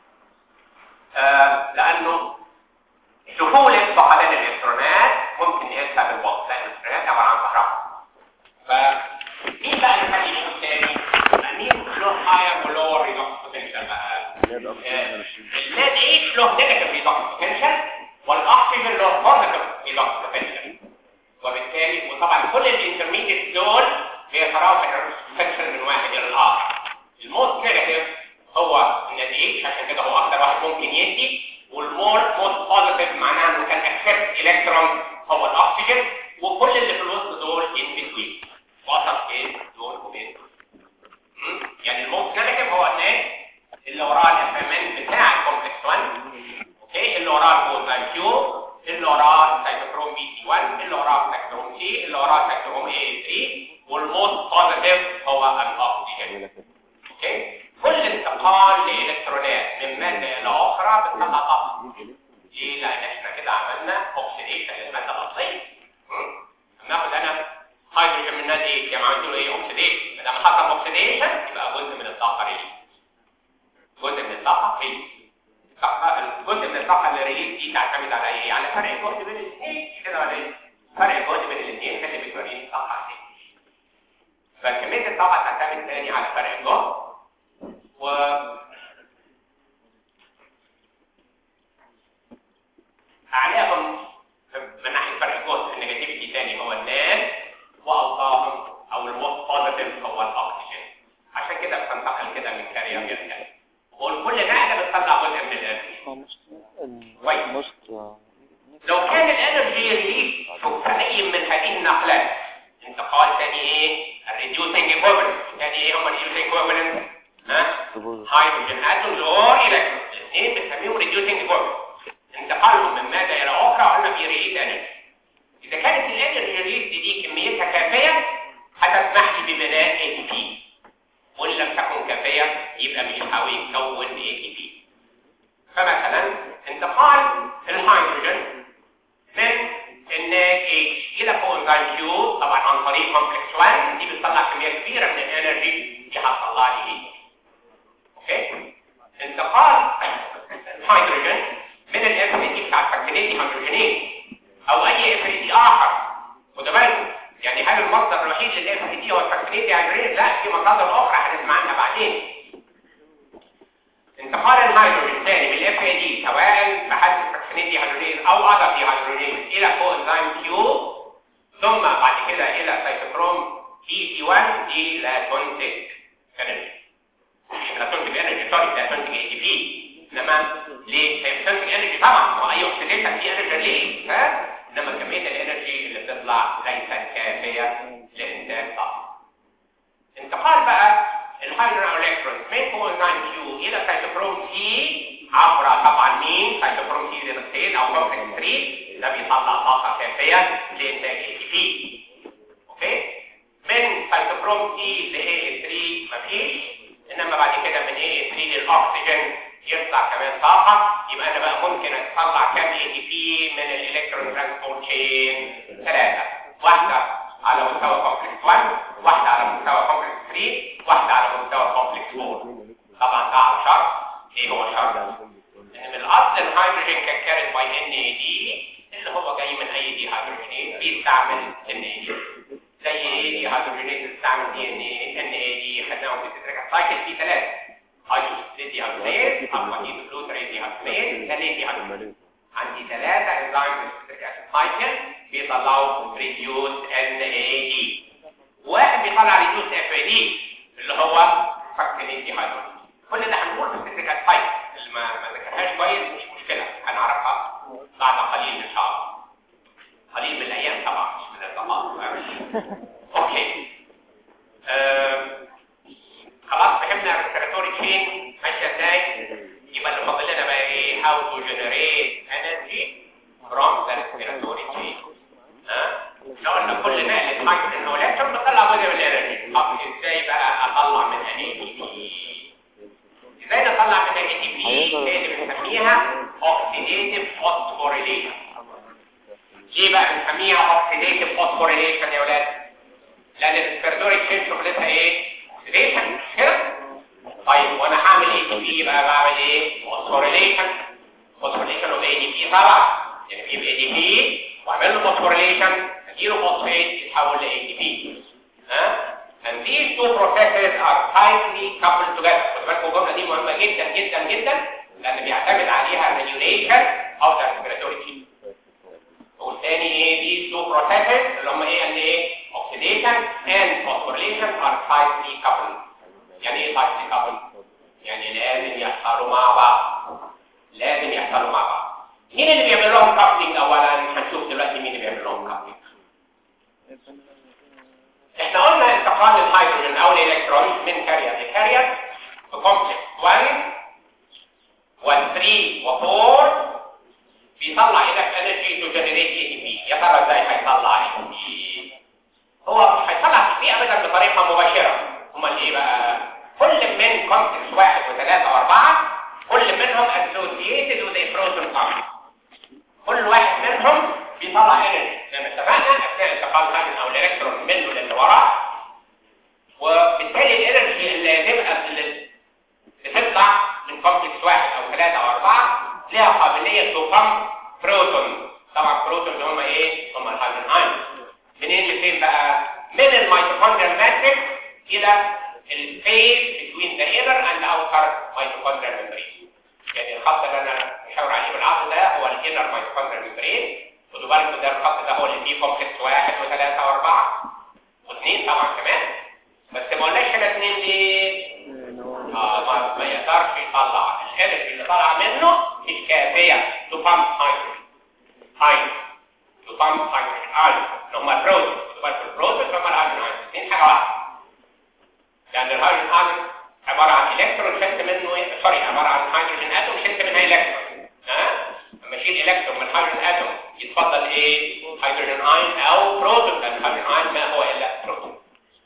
آه لانه سهولة فقدان الالكترونات ممكن نقيسها بالوقت لان الالكترونات عبارة عن كهرباء فمين بقى اللي خلي يشوف تاني؟ مين له higher و lower redox potential بقى؟ زاد أكتر آه، من 20 اللاد اتش له نيجاتيف ريدكس بوتنشال والاكسجين له بوزيتيف ريدكس بوتنشال وبالتالي وطبعا كل الانترميديت دول بيتراوح السكشن من واحد الى الاخر الموست نيجاتيف هو الناد اتش عشان كده هو اكتر واحد ممكن يدي والمور موست بوزيتيف معناه انه كان اكسبت الكترون هو الاكسجين وكل اللي في الوسط دول ان بتوين وسط بين دول وبين دول مم؟ يعني الموست نيجاتيف هو الناد اللي وراه الافهمان بتاع الكومبلكس 1 اوكي اللي وراه البوزايم كيو اللي وراه السيتوكروم بي سي 1 اللي وراه السيتوكروم سي اللي وراه السيتوكروم اي 3 والموست بوزيتيف هو الاكسجين اوكي كل انتقال لالكترونات من ماده الى اخرى بتطلع طاقه ليه لان احنا كده عملنا اوكسيديشن للماده الاصليه مم؟ ناخد انا هيدروجين من نادي ايه يعني عملت له ايه اوكسيديشن لما حصل اوكسيديشن يبقى جزء من الطاقه ريليز جزء من الطاقه ريليز الطاقة- الجزء من الطاقه اللي ريليز دي تعتمد على ايه على فرق الجهد بين الاثنين مش كده ولا ايه فرق الجهد بين الاثنين اللي بتوريني الطاقه قد ايه فكميه الطاقه تعتمد تاني على فرق الجهد و اعلاهم من ناحيه فرق الجهد النيجاتيفيتي تاني هو الناس واوطاهم او الموست بوزيتيف هو الاكسجين عشان كده بتنتقل كده من كارير الى كارير وكل نقله بتطلع جزء من الانرجي كويس. most لو كان الانرجي ريليز في اي من هذه النقلات انتقال تاني ايه الريديوسنج ايكويفالنت تاني ايه هم الريديوسنج ايكويفالنت ها هيدروجين اتومز اور الكترون الاثنين بنسميهم ريديوسنج ايكويفالنت انتقالهم من ماده الى اخرى قلنا بيريد انرجي اذا كانت الانرجي ريليز دي كميتها كافيه هتسمح لي ببناء اي تي بي وان لم تكن كافيه يبقى مش هيحاول يكون اي تي بي فمثلا انتقال الهيدروجين من الناد اتش الى كوانزايم كيو طبعا عن طريق كومبلكس 1 دي بتطلع كميه كبيره من الانرجي دي هتطلع لي ايه اوكي انتقال الهيدروجين من الافريدي بتاع الفاكتينيتي هيدروجينيز او اي افريدي اخر خدوا بالكم يعني هل المصدر الوحيد للافريدي هو الفاكتينيتي هيدروجينيز لا في مصادر اخرى هنسمع عنها بعدين انتقال الهيدروجين ثاني من الاف اي دي سواء بحسب الفاكسينيتي هيدروجين او اذر دي هيدروجين الى كوانزيم كيو ثم بعد كده الى سيتوكروم بي سي 1 دي لا تنتج انرجي مش لا تنتج انرجي سوري لا تنتج اي تي بي انما ليه؟ هي بتنتج انرجي طبعا واي اوكسيديشن فيه انرجي ليه؟ ها؟ انما كميه الانرجي اللي بتطلع ليست كافيه لانتاج طاقه انتقال بقى الهيدروجين الكترون من كوانزيم كيو الى سيتوكروم سي عبر طبعا مين سيتوكروم سي ريدكتيز او كومبلكس 3 ده بيطلع طاقه كافيه لانتاج اي تي بي اوكي من سيتوكروم سي ل اي 3 مفيش انما بعد كده من اي 3 للاكسجين يطلع كمان طاقه يبقى انا بقى ممكن اطلع كام اي تي بي من الالكترون ترانسبورت تشين ثلاثه واحده على مستوى كومبلكس 1 واحده على مستوى كومبلكس 3 واحده على مستوى كومبلكس 4 طبعا ده على شرط ايه هو الشرط ان من الاصل الهيدروجين كان كارد باي ان اي دي اللي هو جاي من اي دي هيدروجينيز بيستعمل ان اي دي زي ايه دي هيدروجينيز بتستعمل دي ان اي ان اي دي خدناهم في التتريكا سايكل في ثلاثه هيدروجين دي هيدروجينيز اكواتيد جلوتريز دي هيدروجينيز ثلاثه دي هيدروجينيز عندي ثلاثه انزيمز في التتريكا سايكل بيطلعوا ريديوس ان اي دي واحد بيطلع ريديوس اف اي دي اللي هو فاكتينيتي هيدروجين كل ده هنقول في التكنيكال سايت اللي ما ما ذاكرهاش كويس مش مشكله هنعرفها بعد قليل ان شاء الله قليل من الايام طبعا مش من الدقائق اوكي آه، خلاص فهمنا respiratory chain ماشيه ازاي يبقى اللي فاضل لنا بقى ايه how to generate energy from the respiratory chain ها لو ان كل نقله هيدروجين ولكن بطلع جزء من الانرجي طب ازاي بقى اطلع منها اي تي بي ازاي نطلع منها اي تي بي هي اللي بنسميها اوكسيديتيف فوسفوريليشن ليه بقى بنسميها اوكسيديتيف فوسفوريليشن يا ولاد لان الريسبيراتوري تشين شغلتها ايه اوكسيديشن كده طيب وانا هعمل اي تي بي بقى بعمل ايه فوسفوريليشن فوسفوريليشن اوف اي دي بي طبعا يعني في اي دي بي واعمل له فوسفوريليشن اديله فوسفيت يتحول ل اي دي بي ها and these two processes are tightly coupled together خد بالكم الجمله دي مهمه جدا جدا جدا لان بيعتمد عليها regulation of the respiratory chain والثاني ايه these two processes اللي هم ايه and ايه oxidation and phosphorylation are tightly coupled يعني ايه tightly coupled يعني لازم يحصلوا مع بعض لازم يحصلوا مع بعض مين اللي بيعمل لهم كابلينج اولا هنشوف دلوقتي مين اللي بيعمل لهم كابلينج احنا قلنا انتقال الهيدروجين او الالكترون من كارير لكارير بكومبلكس 1 و3 و4 بيطلع لك انرجي تو جنريت اي تي بي يا ترى ازاي هيطلع اي تي بي هو مش هيطلع اي تي بي ابدا بطريقه مباشره امال ايه بقى كل من كومبلكس واحد وثلاثه واربعه كل منهم associated with a proton pump كل واحد منهم بيطلع انرجي زي ما اتفقنا اثناء انتقال الهيدروجين او الالكترون منه للي وراه وبالتالي الانرجي اللي هتبقى اللي بتطلع من كومبلكس واحد او ثلاثه او اربعه لها قابليه تقام بروتون طبعا بروتون اللي هم ايه؟ هم الهيدروجين ايون منين لفين بقى؟ من الميتوكوندريال ماتريكس الى الفيز between the inner and outer mitochondrial membrane يعني الخط اللي انا بشاور عليه بالعقل ده هو الانر ميتوكوندريال ممبرين خدوا بالكم ده الخط ده هو اللي فيه كومبلكس واحد وثلاثة واربعة واثنين طبعا كمان بس ما قلناش هنا اثنين ليه؟ اه ما, ما يقدرش يطلع الانرجي اللي طالعه منه مش كافيه تو بامب هيدروجين هيدروجين تو بامب هيدروجين ايون اللي هم البروتون خدوا بالكم البروتون هم الهيدروجين ايون الاثنين حاجه واحده يعني الهيدروجين ايون عباره عن الكترون شلت منه ايه سوري عباره عن هيدروجين اتوم شلت منها الكترون ها لما اشيل الكترون من هيدروجين اتوم يتفضل ايه هيدروجين ايون او بروتون لان الهيدروجين ايون ما هو الا بروتون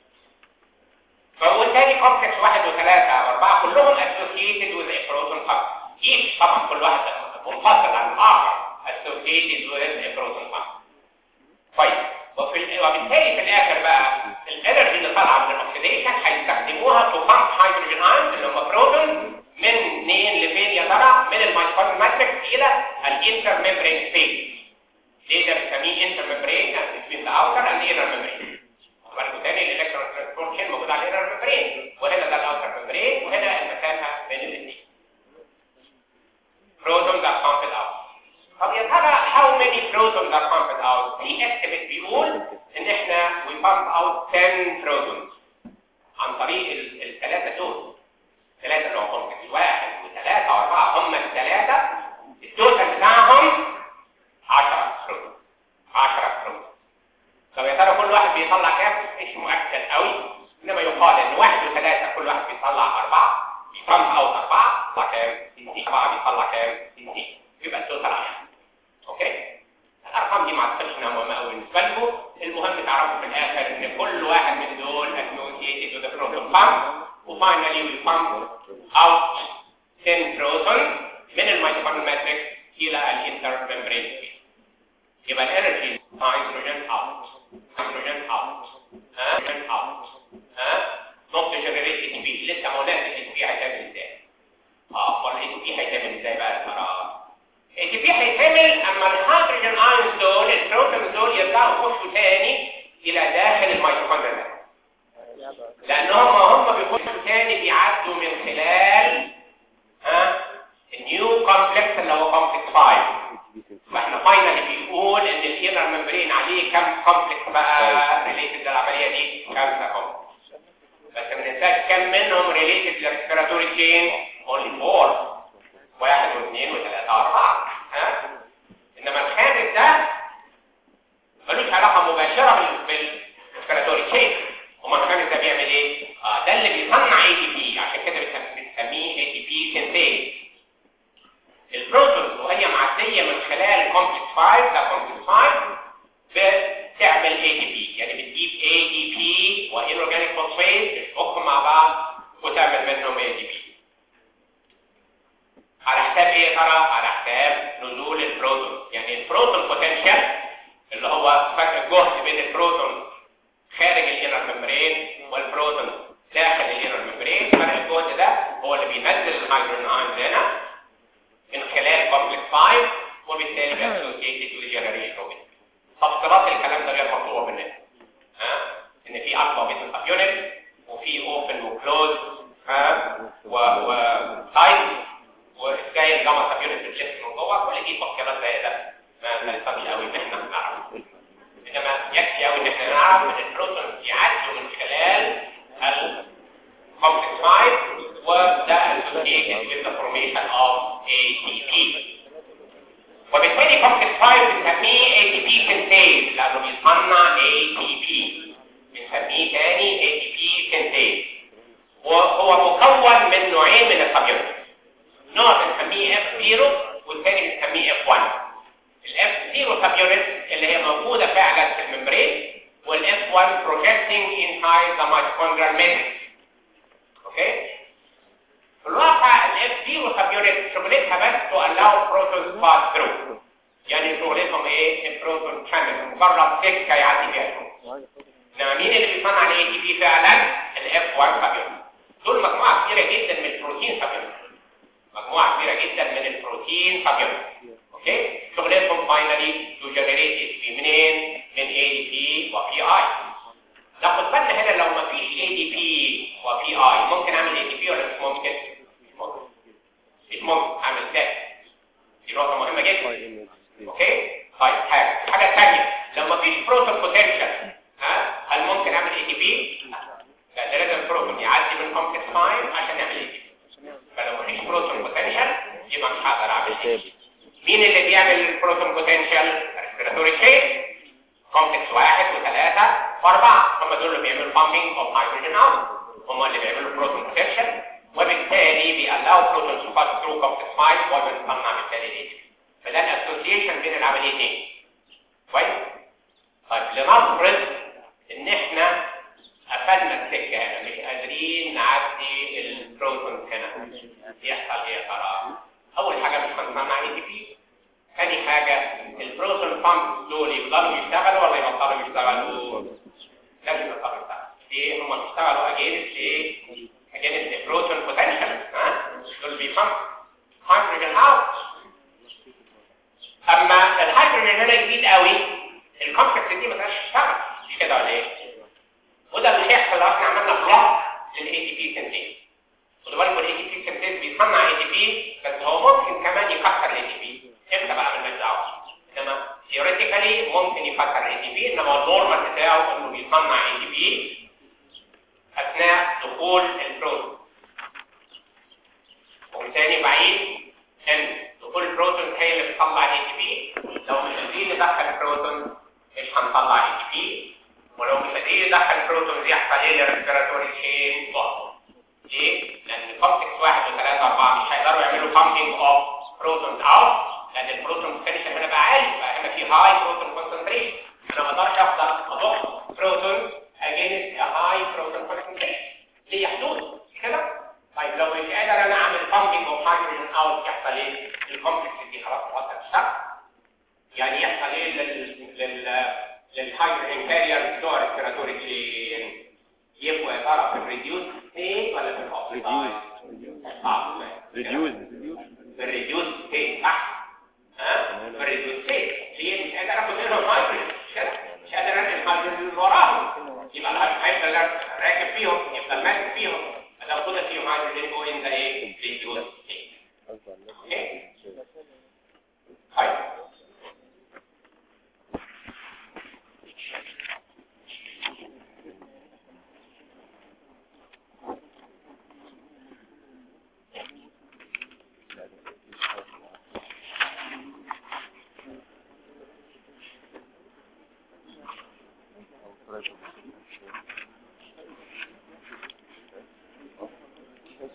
فهو تاني كومبلكس واحد وثلاثة واربعة كلهم associated with a proton pump each طبعا كل واحد منفصل عن الآخر associated with a proton pump طيب وفي وبالتالي في الآخر بقى الانرجي اللي طالعة من الاكسيديشن هيستخدموها تو بامب هيدروجين ايونز اللي هم بروتون من منين لفين يا ترى من الميتوكوندريال ماتريكس الى الانتر ميمبرين سبيس ليه ده بنسميه انتر ميمبرين between the outer and the inner membrane برضه تاني الالكترون ترانسبورت شين موجود على الانر ممبرين وهنا ده الاوتر ممبرين وهنا المسافه بين الاثنين protons are pumped out طب يا ترى how many protons are pumped out في estimate بيقول ان احنا we pump out 10 protons عن طريق الثلاثه دول ثلاثه اللي هو كومبلكس واحد وثلاثه واربعه هم الثلاثه التوتال بتاعهم 10 بروتون 10 بروتون طب يا ترى كل واحد بيطلع كام؟ مش مؤكد قوي انما يقال ان واحد وثلاثة كل واحد بيطلع أربعة بيطلع أوت أربعة بيطلع كام؟ أربعة بيطلع كام؟ يبقى التوتال 10 أوكي؟ الأرقام دي ما اعتقدش إنها مهمة قوي بالنسبة لكم المهم تعرفوا في الآخر إن كل واحد من دول associated with the proton pump وفاينالي we pump out 10 proton من الميتوكوندريال ماتريكس إلى الانتر ممبرين يبقى الانرجي هيدروجين اوت هيدروجين اوت ها هيدروجين اوت ها نوت جنريت اي تي بي لسه ما قلناش الاي تي بي هيتعمل ازاي اه ولا الاي تي بي هيتعمل ازاي بقى يا ترى الاي تي بي هيتعمل اما الهيدروجين ايونز دول البروتونز دول يرجعوا يخشوا تاني الى داخل الميتوكوندريا لانهم هم بيخشوا تاني بيعدوا من خلال ها النيو كومبلكس اللي هو كومبلكس 5 فاحنا فاينالي بيقول ان الانر ممبرين عليه كم كومبلكس بقى ريليتد للعمليه دي خمسه كومبلكس بس ما ننساش كم منهم ريليتد للريسبيراتوري تشين اونلي فور واحد واثنين وثلاثه واربعه ها انما الخامس ده ملوش علاقه مباشره بالريسبيراتوري تشين امال الخامس ده بيعمل ايه؟ اه ده اللي بيصنع اي تي بي عشان كده بنسميه بنسميه ATP سينثيز البروتونز وهي معديه من خلال كومبلكس 5 ده كومبلكس 5 بتعمل ATP يعني بتجيب ADP وانورجانيك فوسفيت بتفكهم مع بعض وتعمل منهم ATP على حساب ايه يا ترى على حساب نزول البروتون يعني البروتون بوتنشال اللي هو فرق الجهد بين البروتون خارج الانر ممبرين والبروتون داخل الانر ممبرين فرق الجهد ده هو اللي بينزل الهيدروجين ايونز هنا من خلال كومبلكس 5 وبالتالي بيأسوسييتد وجنريشن اوف تفصيلات الكلام ده غير مطلوبه مننا ها ان في الفا بيتا سب يونت وفي اوبن وكلوز ها و و تايب وازاي الجاما سب يونت بتلف من جوه كل دي تفصيلات زي ده ما نحتاجش قوي ان احنا نعرف انما يكفي قوي ان احنا نعرف ان البروتون يعدوا من خلال الكومبلكس 5 وده associated with the formation of ATP وبالتالي كومبلكس 5 بنسميه ATP سينثيز لانه بيصنع ATP بنسميه تاني ATP سينثيز وهو مكون من نوعين من السبيونت نوع بنسميه F0 والثاني بنسميه F1 الاف 0 سبيونت اللي هي موجوده فعلا في الممبرين والاف 1 projecting inside the mitochondrial matrix اوكي في الواقع الاف 0 سبيونت شغلتها بس to allow protons pass through يعني شغلتهم ايه البروتون شانل مجرد سكه يعدي فيها البروتون انما مين اللي بيصنع الاي تي بي فعلا الاف 1 سبيونت دول مجموعه كبيره جدا من البروتين سبيونت مجموعه كبيره جدا من البروتين سبيونت اوكي شغلتهم فاينلي تو جنريت اس بي منين من اي دي بي وبي اي ناخد بالنا هنا لو ما فيش اي دي بي وبي اي ممكن اعمل اي دي بي ولا مش ممكن مش ممكن مش ممكن اعمل ده دي نقطه مهمه جدا اوكي طيب حاجه حاجه ثانيه لو ما فيش بروتون بوتنشال ها هل ممكن اعمل اي دي بي لا ده لازم بروتون يعدي من كومبلكس 5 عشان نعمل اي دي بي فلو ما فيش بروتون بوتنشال يبقى مش هقدر اعمل اي دي بي مين اللي بيعمل البروتون بوتنشال ريسبيراتوري تشين كومبلكس واحد وثلاثة واربعة هم دول اللي بيعملوا بامبينج اوف هيدروجين اوت هم اللي بيعملوا البروتون بوتنشال وبالتالي بيألاو بروتون تو باس ثرو كومبلكس 5 وبنصنع بالتالي الاي دي فده الاسوسيشن بين العمليتين كويس طيب لنفرض ان احنا قفلنا السكه هنا مش قادرين نعدي البروتون هنا يحصل ايه يا ترى اول حاجه مش هنصنع اي دي بي ثاني حاجه البروتون بامب دول يفضلوا يشتغلوا ولا يبطلوا يشتغلوا لازم يبطلوا يشتغلوا ليه هم بيشتغلوا اجينست ايه اجينست البروتون بوتنشال ها دول بيفهم هيدروجين اوت اما الهيدروجين هنا جديد قوي الكومبلكس دي ما تقدرش تشتغل مش كده ولا ايه وده اللي هيحصل لو احنا عملنا بلوك للاي دي بي سنتين خدوا بالكم الاي دي بي سنتين بيصنع اي دي بي بس هو ممكن كمان يكسر الاي دي بي امتى بقى مالناش دعوه انما ثيوريتيكالي ممكن يكسر الاي دي بي انما النورمال بتاعه انه بيصنع اي دي بي اثناء دخول البروتون وبالتالي بعيد ان دخول البروتون هي اللي بتطلع الاي دي بي لو مش قادرين ندخل البروتون مش هنطلع اي دي بي ولو مش قادرين ندخل البروتون يحصل ايه للريسبيراتوري تشين ضغط ليه؟ لان كومبلكس واحد وثلاثة أربعة مش هيقدروا يعملوا pumping of protons out لأن البروتون potential هنا بقى عالي بقى هنا في high proton concentration أنا ما أقدرش أفضل أضخ بروتون against a high proton concentration ليه حدود كده؟ طيب لو مش قادر أنا أعمل pumping of hydrogen out يحصل إيه؟ الكومبلكس دي خلاص خلاص هتشتغل يعني يحصل إيه لل لل للهيدروجين كارير بتوع الريسبيراتوري تشين يبقوا يا ترى في الريديوس ستيت ولا في الاوكسيدايز ريديوز الريديوس ستيت صح ها في الريديوس ستيت ليه مش قادر اخد منهم هيدروجين مش كده مش قادر انقل الهيدروجين اللي وراهم يبقى الهيدروجين هيفضل راكب فيهم يفضل ماسك فيهم فلو خدت فيهم هيدروجين هو ان ذا ايه ريديوس ستيت اوكي طيب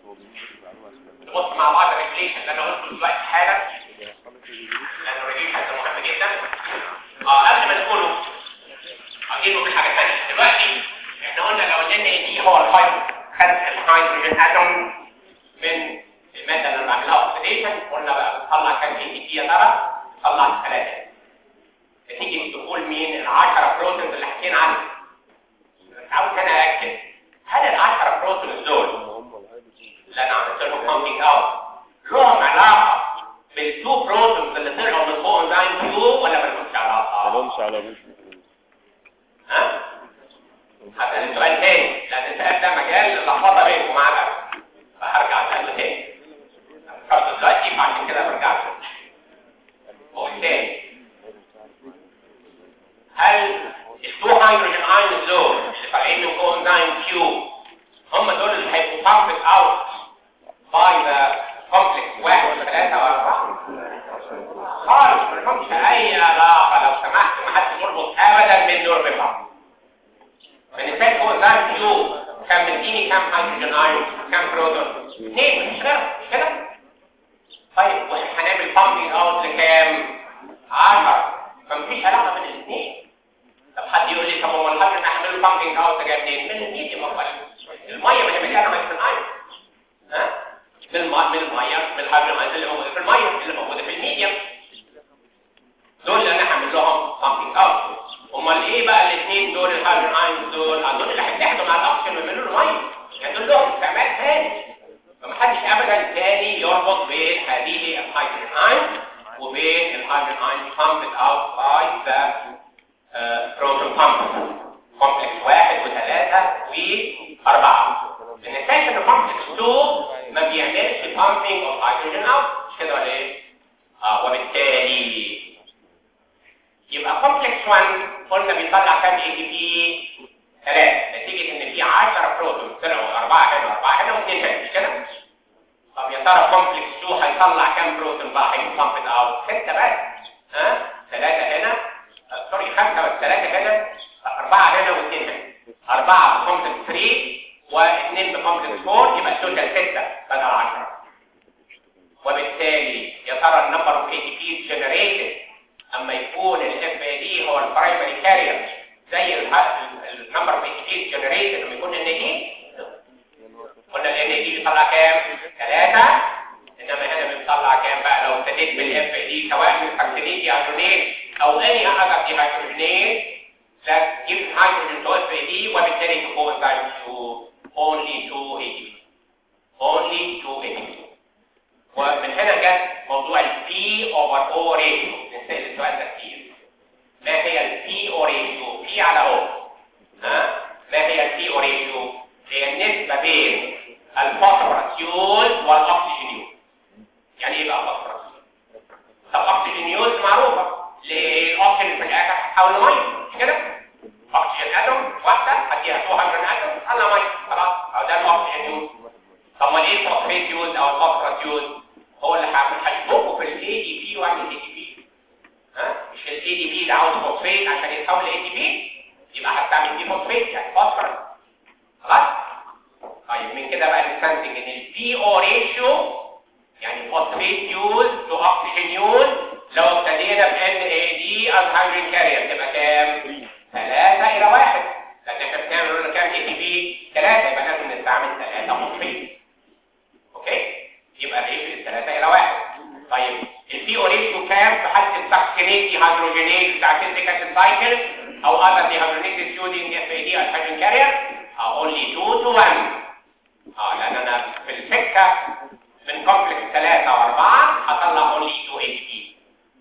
نبص مع بعض الريجليشن اللي انا قلته دلوقتي حالا لانه الريجليشن ده مهم جدا اه قبل ما نقوله اجيبه من حاجه ثانيه دلوقتي احنا قلنا لو ان دي هو الفايل خد الهيدروجين اتوم من الماده اللي بعملها اوكسيديشن قلنا بقى بتطلع كام اي تي بي يا ترى؟ طلع ثلاثه نتيجه دخول مين؟ ال 10 بروتونز اللي حكينا عنهم عاوز انا ااكد هل ال 10 بروتونز دول اللي انا عملت لهم بامبنج اوت لهم علاقه بالتو بروتونز اللي طلعوا من فوق انزيم كيو ولا مالهمش علاقه؟ مالهمش علاقة ها؟ هسأل السؤال تاني لأن السؤال ده مجال لخبطة بينكم معانا فهرجع أسأله تاني فكرت دلوقتي فعشان كده برجع له بقول تاني هل التو هيدروجين ايونز دول اللي طالعين من فوق انزيم كيو هم دول اللي هيبقوا بامبت اوت باي ذا كومبلكس واحد وثلاثة وأربعة خالص ملهمش أي علاقة لو سمحت محدش يربط أبدا من دول ببعض بالنسبه لي هو ده كيو كان مديني كام هيدروجين ايون كام بروتون اثنين مش كده مش كده طيب وهنعمل بامبنج اوت لكام 10 فمفيش علاقه بين الاثنين طب حد يقول لي طب هو الحاجه اللي هعمل له بامبنج اوت ده جاي منين من الميديم اول الميه ما هي مليانه هيدروجين ايون ها من الميه من الميه من الهيدروجين ايون اللي موجوده في الميه اللي موجوده في الميديم دول اللي انا هعمل لهم بامبنج اوت امال ايه بقى الاثنين دول الهيدروجين ايونز دول دول اللي هيتحدوا مع الاكسجين ويعملوا له ميه يعني دول لهم استعمال ثاني فمحدش ابدا تاني يربط بين هذه الهيدروجين ايونز وبين الهيدروجين ايونز pumped out by the uh, proton pump كومبلكس واحد وثلاثة وأربعة النتائج ان كومبلكس 2 ما بيعملش pumping of hydrogen out مش كده ولا ايه؟ اه وبالتالي يبقى كومبلكس 1 قلنا بيطلع كام اي تي بي 3 نتيجه ان في 10 بروتون طلعوا 4 هنا 4 هنا و2 هنا مش كده طب يا ترى كومبلكس 2 هيطلع كام بروتون بقى هيبقى بامبد اوت 6 بس ها 3 هنا سوري 5 بس 3 هنا 4 هنا و2 هنا 4 بكومبلكس 3 و2 بكومبلكس 4 يبقى التوتال 6 بدل 10 وبالتالي يا ترى النمبر اوف اي تي بي جنريتد اما يكون الاف اي دي هو البرايمري كارير زي النمبر اوف اي جنريتد لما يكون ان دي قلنا الان دي بيطلع كام 3 انما هنا بنطلع كام بقى لو ابتديت بالاف اي دي سواء من فاكسيليتي هيدروجينيز او اني اذر دي هيدروجينيز that gives hydrogen to FAD وبالتالي تكون time to only 2 ATP only 2 ATP ومن هنا جت موضوع ال P over O ratio نسأل السؤال ده كتير ما هي ال P O ratio P على O ها ما هي ال P O ratio هي النسبة بين الفوسفورس يوز والاكسجين يوز يعني ايه بقى فوسفورس طب اكسجين يوز معروفة للاكسجين في الاخر هتحول لميه مش كده اكسجين اتوم واحدة هديها 200 اتوم تطلع ميه خلاص او ده الاكسجين يوز طب ما ايه الفوسفيت يوز او الفوسفورس يوز هو اللي هيشبكه في الاي دي بي واعمل اي دي بي ها مش الاي دي بي اللي عاوز فوسفيت عشان يتحول لاي دي بي يبقى هستعمل دي فوسفيت يعني فوسفورس خلاص طيب من كده بقى نستنتج ان البي او ريشيو يعني فوسفيت يوز تو اوكسجين يوز لو ابتدينا بان اي دي الهيدروجين كارير تبقى كام 3 الى 1 لان احنا بنعمل كام اي دي بي 3 يبقى لازم نستعمل 3 فوسفيت اوكي يبقى الريشيو 3 الى 1 طيب البي او ريشيو كام في حاله السكسينيتي هيدروجينيز بتاع السيكاتين سايكل او اذر دي هيدروجينيز يوزنج اف اي دي الهيدروجين كارير اونلي 2 تو 1 اه لان انا في السكه من كومبلكس 3 و4 هطلع اونلي 2 اي تي بي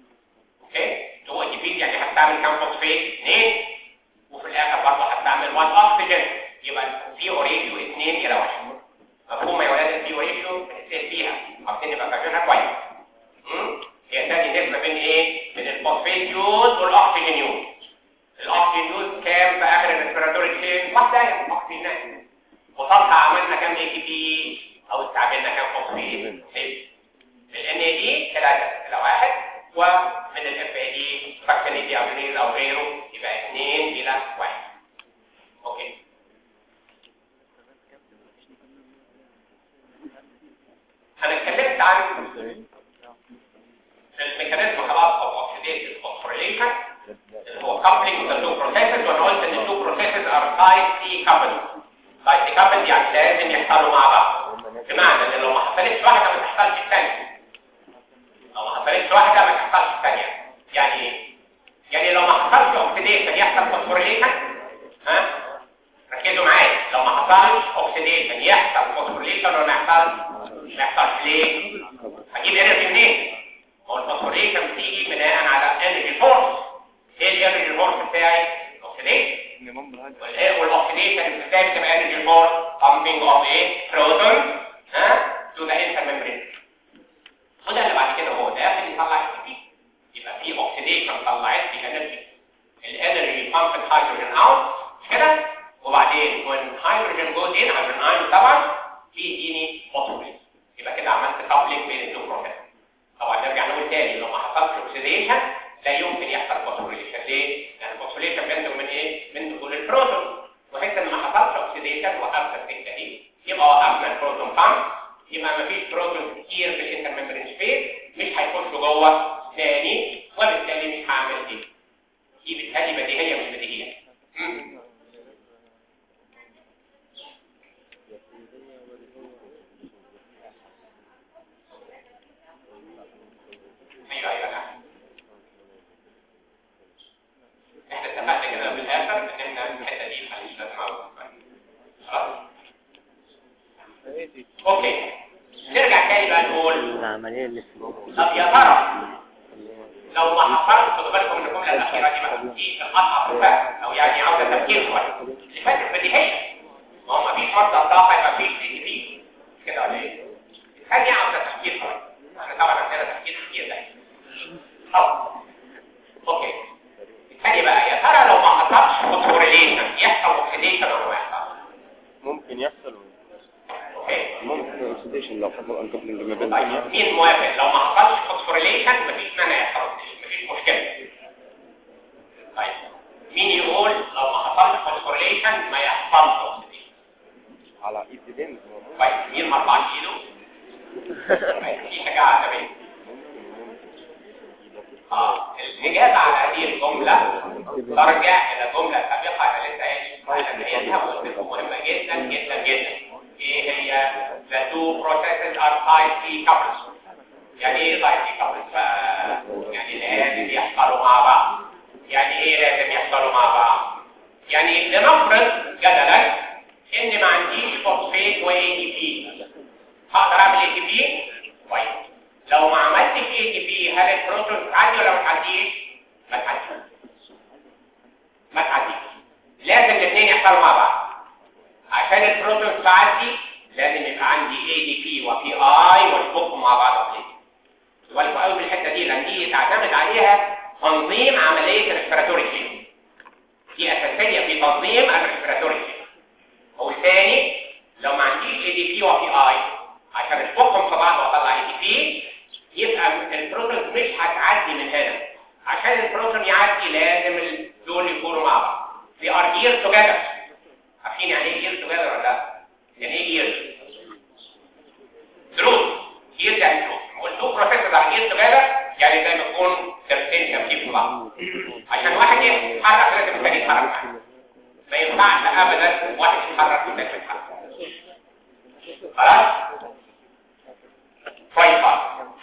اوكي 2 اي تي بي يعني هستعمل كام فوسفيت 2 وفي الاخر برضه هستعمل 1 اكسجين يبقى البي او ريشيو 2 الى 1 مفهوم يا ولاد البي او ريشيو بنسال فيها عاوزين نبقى فاكرينها كويس هي تاني نسبه بين ايه بين الفوسفيت يوز والاكسجين يوز الاكسجين يوز كام في اخر الريسبيراتوري تشين واحده يعني اكسجين وطلعها عملنا كام اي تي بي او استعملنا كام فوسفيت الان اي دي 3 الى 1 ومن الاف اي دي فاكسينيتي او جنيز او غيره يبقى 2 الى 1 اوكي الميكانيزم خلاص of oxidative phosphorylation اللي هو coupling of the two processes وانا قلت ان two processes are side C coupled side C coupled يعني لازم يحصلوا مع بعض بمعنى ان لو ما حصلتش واحده ما تحصلش الثانيه لو ما حصلتش واحده ما تحصلش الثانيه يعني ايه؟ يعني لو ما حصلش اوكسيديشن يحصل فوسفوريليشن ها ركزوا معايا لو ما حصلش اوكسيديشن يحصل فوسفوريليشن ولا ما يحصلش ما يحصلش ليه هجيب انرجي منين هو الفوسفوريليشن بتيجي بناء على انرجي فورس ايه الانرجي فورس بتاعي اوكسيديشن والاوكسيديشن بتاعي بتبقى انرجي فورس pumping of a proton ها to the intermembrane وده اللي بعد كده هو داخل يطلع ATP يبقى في اوكسيديشن طلعت لي انرجي الانرجي pumped hydrogen out مش كده وبعدين when hydrogen goes in hydrogen ion طبعا بيديني فوسفوريليشن يبقى كده عملت كابلينج بين التو بروسيس طبعا نرجع نقول تاني لو ما حصلش اوكسيديشن لا يمكن يحصل فوسفوريليشن ليه؟ لان الفوسفوريليشن بينتج من ايه؟ من دخول البروتون وحيث ان ما حصلش اوكسيديشن وقفت السكه دي يبقى وقفنا البروتون بامب يبقى ما فيش بروتون كتير في الانترممبرين سبيس مش هيخشوا جوه تاني وبالتالي مش هعمل ايه؟ دي بالتالي بديهيه مش بديهيه مم. ايوه ايوه نعم احنا اتفقنا كده في الاخر ان احنا الحته دي ماليش لازمه قوي خلاص اوكي نرجع تاني بقى نقول العملية اللي في طب يا ترى لو ما حصلش خدوا بالكم من الجمله الاخيره دي بقى دي القطعه في الفهم او يعني عاوزه تفكير شويه اللي فاتت بديهيه ما هو ما فيش مصدر طاقه يبقى فيش اي تي كده ولا ايه؟ الثانيه عاوزه تفكير شويه احنا طبعا عندنا تفكير كتير ده خلاص اوكي الثانيه بقى يا ترى لو ما حصلش فوسفوريليشن يحصل اوكسيديشن ولا ما يحصلش؟ ممكن يحصل اوكي ممكن اوكسيديشن لو حصل انكابلنج ما بين طيب مين موافق لو ما حصلش فوسفوريليشن مفيش مانع يحصل اوكسيديشن مفيش مشكله طيب مين يقول لو ما حصلش فوسفوريليشن ما يحصلش اوكسيديشن على ايد ايدين طيب مين مرفع ايده طيب، في شجاعه تمام اه الاجابه على هذه الجمله ترجع الى جمله سابقه انا لسه قايل قايلها وقلت لكم مهمه جدا جدا جدا ايه هي the two processes are tightly coupled يعني ايه tightly coupled بقى يعني لازم يحصلوا مع بعض يعني ايه لازم يحصلوا مع بعض يعني لنفرض جدلا ان ما عنديش فوسفيت و اي تي بي هقدر اعمل اي تي بي كويس لو ما عملتش اي تي بي هل البروتون تعدي ولا ما تعديش ما تعديش ما تعديش لازم الاثنين يحصلوا مع بعض عشان البروتون تعدي لازم يبقى عندي اي دي بي وبي اي واشبكهم مع بعض عليه والكوا قوي بالحته دي لان دي تعتمد عليها تنظيم عمليه الريسبيراتوري تشين دي اساسيه في تنظيم الريسبيراتوري تشين والثاني لو ما عنديش اي دي بي وبي اي عشان اشبكهم في بعض واطلع اي دي بي يبقى البروتون مش هتعدي من هنا عشان البروتون يعدي لازم ال- دول يكونوا مع بعض they are geared together عارفين يعني ايه geared together ولا لا؟ يعني ايه geared؟ دروس geared يعني دروس والتو بروسيسز are geared together يعني زي ما يكون درسين جنبين في بعض عشان واحد يتحرك لازم الثاني يتحرك معاه ما ينفعش ابدا واحد يتحرك والثاني ما يتحرك خلاص؟ كويس خالص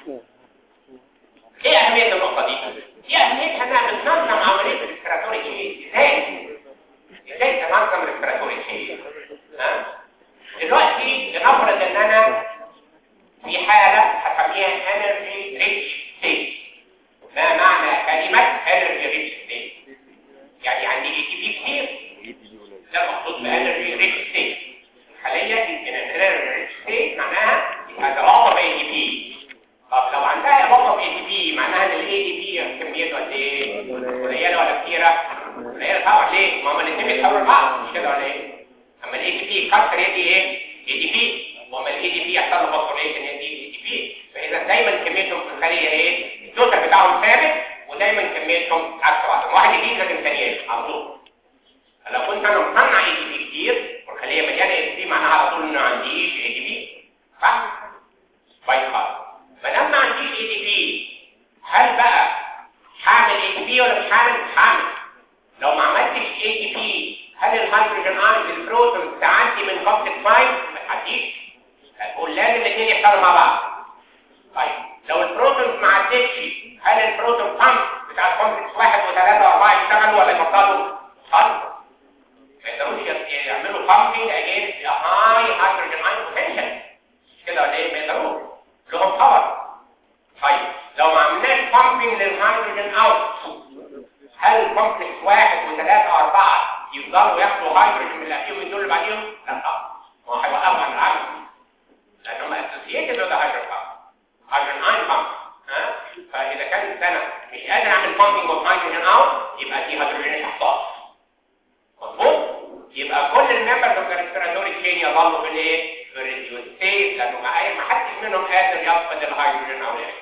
ايه اهمية النقطة دي؟ هي اهميتها انها بتنظم عملية الريسبيراتوري تشين ازاي؟ ازاي تنظم الريسبيراتوري تشين؟ ها؟ دلوقتي لنفرض ان انا في حالة هسميها انرجي ريتش ستيت ما معنى كلمة انرجي ريتش ستيت؟ يعني عندي اي تي بي كتير ده المقصود بانرجي ريتش ستيت الخلية يمكن الانرجي ريتش ستيت معناها يبقى ضغط اي تي بي طب لو عندها اضافه اي تي بي معناها ان الاي تي بي كميته قد ايه قليله ولا كتيره قليله طبعا ليه ما هم الاثنين بيتحولوا لبعض مش كده ولا ايه اما الاي تي بي يكسر يدي ايه اي تي بي واما الاي تي بي يحصل له فوسفوريشن يدي اي تي بي فاذا دايما كميتهم في الخليه ايه التوتال بتاعهم ثابت ودايما كميتهم عكس بعض واحد جديد لازم ثانيات على طول لو كنت انا مصنع اي تي بي كتير والخليه مليانه اي تي بي معناها على طول انه ما عنديش اي تي بي صح كويس خالص ما دام ما يشتغلوا مع بعض طيب لو البروتون ما عدتش هل البروتون بامب بتاع الكومبلكس واحد وثلاثة واربعة يشتغلوا ولا يبطلوا؟ خالص ما يقدروش يعملوا pumping against a high hydrogen ion potential كده ولا ايه ما يقدروش لهم باور طيب لو ما عملناش pumping للهيدروجين اوت هل الكومبلكس واحد وثلاثة واربعة يفضلوا ياخدوا هيدروجين من اللي فيهم من دول اللي بعديهم؟ لا طبعا ما هو هيوقفوا عن العمل لانهم اسوسييتد with the hydrogen pump hydrogen ion pump ها فاذا كان السنه مش قادر اعمل pumping of hydrogen out يبقى دي هيدروجين احتاط مظبوط يبقى كل الممبرز اوف الريسبيراتوري تشين يظلوا في الايه في الريديوس ستيت لانه ما اي ما حدش منهم قادر يفقد الهيدروجين او لا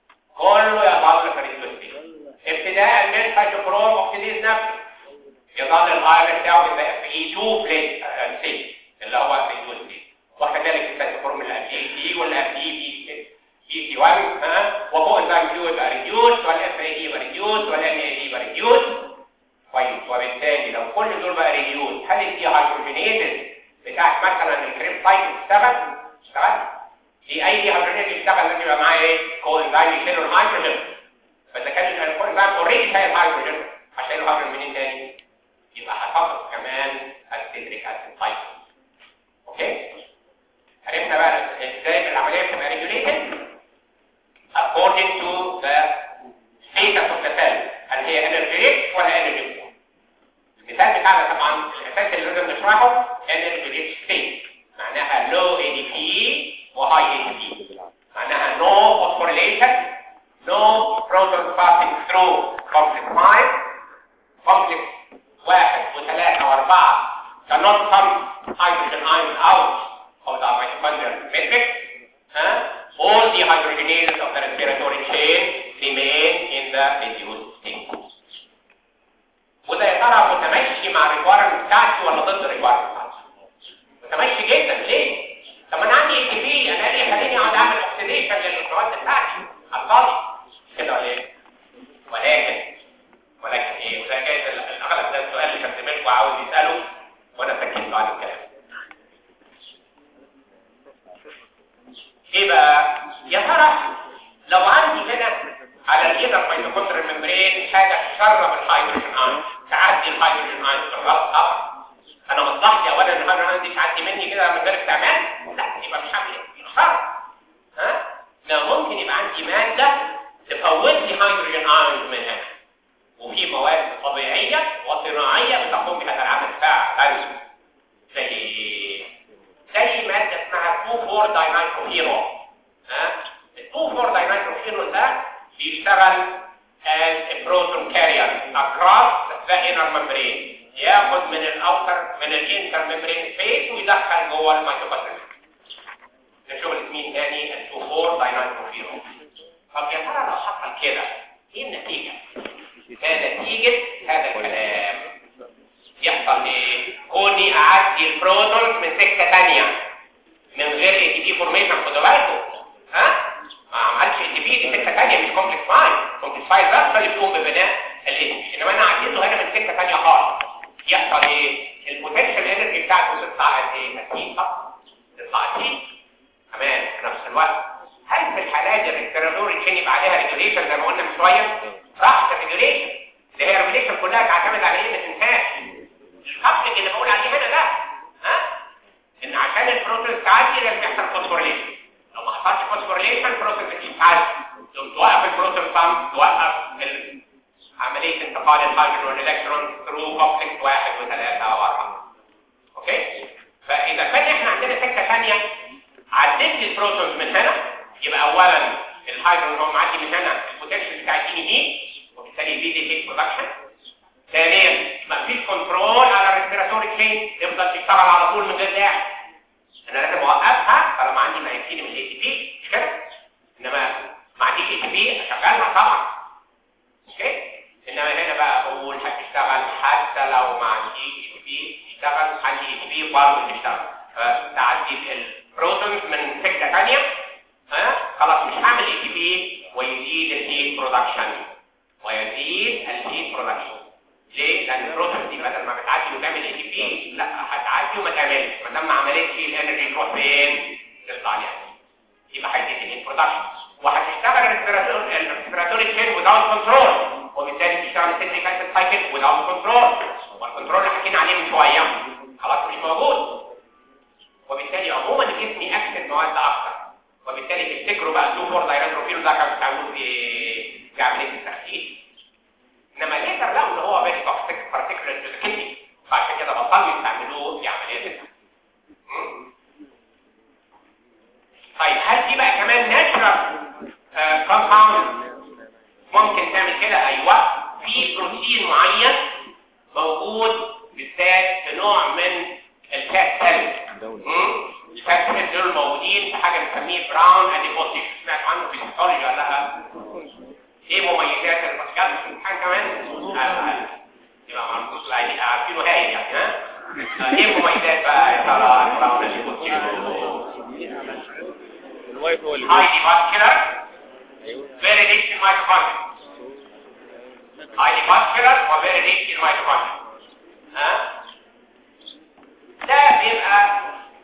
كله يظل في الريديوس ستيت ابتداء من سايتوكروم اوكسيديز نفسه يظل الايرون بتاعه يبقى في اي 2 بليت ستيت اللي هو الريديوس ستيت وكذلك السايتوكروم الاف دي سي والاف دي بي بي سي 1 ها وفوق الزايم كيو يبقى ريديوس والاف اي دي يبقى ريديوس والان اي دي يبقى ريديوس كويس وبالتالي لو كل دول بقى ريديوس هل الدي هيدروجينيتد بتاعت مثلا الكريب سايكل تشتغل؟ اشتغل؟ دي اي دي هيدروجينيتد يشتغل لازم يبقى معاه ايه؟ كو انزيم يشيلوا الهيدروجين فاذا كان الكو انزيم اوريدي شايل هيدروجين هشيل الهيدروجين منين تاني؟ يبقى هتفقد كمان السيتريك اسيد سايكل اوكي؟ عرفنا بقى ازاي العمليه بتبقى ريجوليتد according to the status of the cell هل هي energy rich ولا energy poor المثال بتاعنا طبعا الاساس اللي لازم نشرحه energy rich state معناها low ADP و high ADP معناها no phosphorylation no protons passing through complex 5 complex واحد وثلاثة واربعة cannot pump hydrogen ions out of the mitochondrial matrix huh? all the hydrogenases of the respiratory chain remain in the reduced state وده يا ترى متمشي مع الريكويرمنت بتاعتي ولا ضد الريكويرمنت بتاعتي متمشي جدا ليه طب انا عندي اي بي انا ليه خليني اقعد اعمل اوكسيديشن للمواد بتاعتي على الفاضي كده ولا ايه ولكن ولكن ايه وده جايز الاغلب ده السؤال اللي كان زميلكم عاوز يساله وانا سكت عن الكلام ايه بقى يا ترى لو عندي هنا على اليدر ميتوكوندريال ممبرين حاجه تشرب الهيدروجين ايون تعدي الهيدروجين ايون في الغلط طبعا انا مصلحتي اولا ان الهيدروجين ايون دي تعدي مني كده من غير استعمال لا يبقى مش هعمل ايه خساره ها لا ممكن يبقى عندي ماده تفوت لي هيدروجين ايون من هنا وفي مواد طبيعيه وصناعيه بتقوم بهذا العمل فعلا زي زي ماده اسمها 2 4 داينايتروهيرون ها ال 2 4 داينايتروهيرون ده بيشتغل as a proton carrier across the inner membrane ياخد من الاوتر من الانتر ممبرين سبيس ويدخل جوه الميتوكوندريا ده شغل مين تاني ال 2 4 داينايتروهيرون طب يا ترى لو حصل كده ايه النتيجه؟ كان نتيجه هذا الكلام يحصل ايه؟ كوني اعدي البروتونز من سكه ثانيه من غير اي تي بي فورميشن خدوا بالكم ها؟ ما عملتش اي تي بي دي سكه ثانيه مش كومبلكس 5 كومبلكس 5 بس اللي بتقوم ببناء الاي تي بي انما انا عديته هنا من سكه ثانيه خالص يحصل ايه؟ البوتنشال انرجي بتاعته تطلع قد ايه؟ اكيد طبعا تطلع اكيد كمان في نفس الوقت هل في الحالات الريسبيراتوري تشين يبقى عليها ريجوليشن زي ما قلنا من شويه؟ راحت الريجوليشن اللي هي الريجوليشن كلها تعتمد على ايه ما تنساش الكابلنج اللي بقول عليه هنا ده ها ان عشان البروتين تعدي لازم يحصل فوسفوريليشن لو ما حصلش فوسفوريليشن البروتين مش هتعدي لو توقف البروتين بامب توقف عمليه انتقال الهيدروجين والالكترون ثرو كومبلكس واحد وثلاثه او اربعه اوكي فاذا كان احنا عندنا سكه ثانيه عديت لي البروتونز من هنا يبقى اولا الهيدروجين هو معدي من هنا البوتنشال بتاع الدي هيت وبالتالي يزيد الهيت برودكشن ثانيا مفيش كنترول على الريسبيراتوري تشين يفضل تشتغل على طول من غير داعي انا لازم اوقفها طالما عندي ما يكفيني من الاي تي بي مش كده انما ما عنديش اي تي بي اشغلها طبعا اوكي انما هنا بقى اقول هتشتغل حتى لو ما عنديش اي تي بي تشتغل عندي اي تي بي برضه تشتغل فتعدي البروتونز من سكه ثانيه ها خلاص مش هعمل اي تي بي ويزيد الهيت برودكشن ويزيد الهيت برودكشن ليه؟ لان البروتين دي بدل ما بتعدي وتعمل اي تي بي لا هتعدي وما تعملش ما دام ما عملتش الانرجي تروح فين؟ تطلع لي يبقى هيزيد الانترودكشن وهتشتغل الريسبيراتوري تشين without كنترول وبالتالي تشتغل السيتريك اسيد سايكل without كنترول والكنترول اللي حكينا عليه من شويه خلاص مش موجود وبالتالي عموما الجسم يأكسد مواد اكتر وبالتالي تفتكروا بقى الدو فور دايراتروفيل ده كانوا بيستعملوه في في عمليه التخسيس انما ليتر لقوا ان هو فيري توكسيك بارتيكولار تو ذا كدني فعشان كده بطلوا يستعملوه في عمليات التخسيس طيب هل دي بقى كمان ناتشرال كومباوند ممكن تعمل كده ايوه في بروتين معين موجود بالذات في نوع من الفات سيلز الفات سيلز دول موجودين في حاجه بنسميه براون اديبوتيك سمعت عنه في الهيستولوجي ولا لا ايه مميزات الباسكال في الامتحان كمان يبقى معرفوش العينين عارفينه هايل يعني ها ايه مميزات بقى يا ترى البراون اديبوتيك الوايت هو اللي highly vascular very rich in mitochondria highly vascular و very rich in mitochondria ها ده بيبقى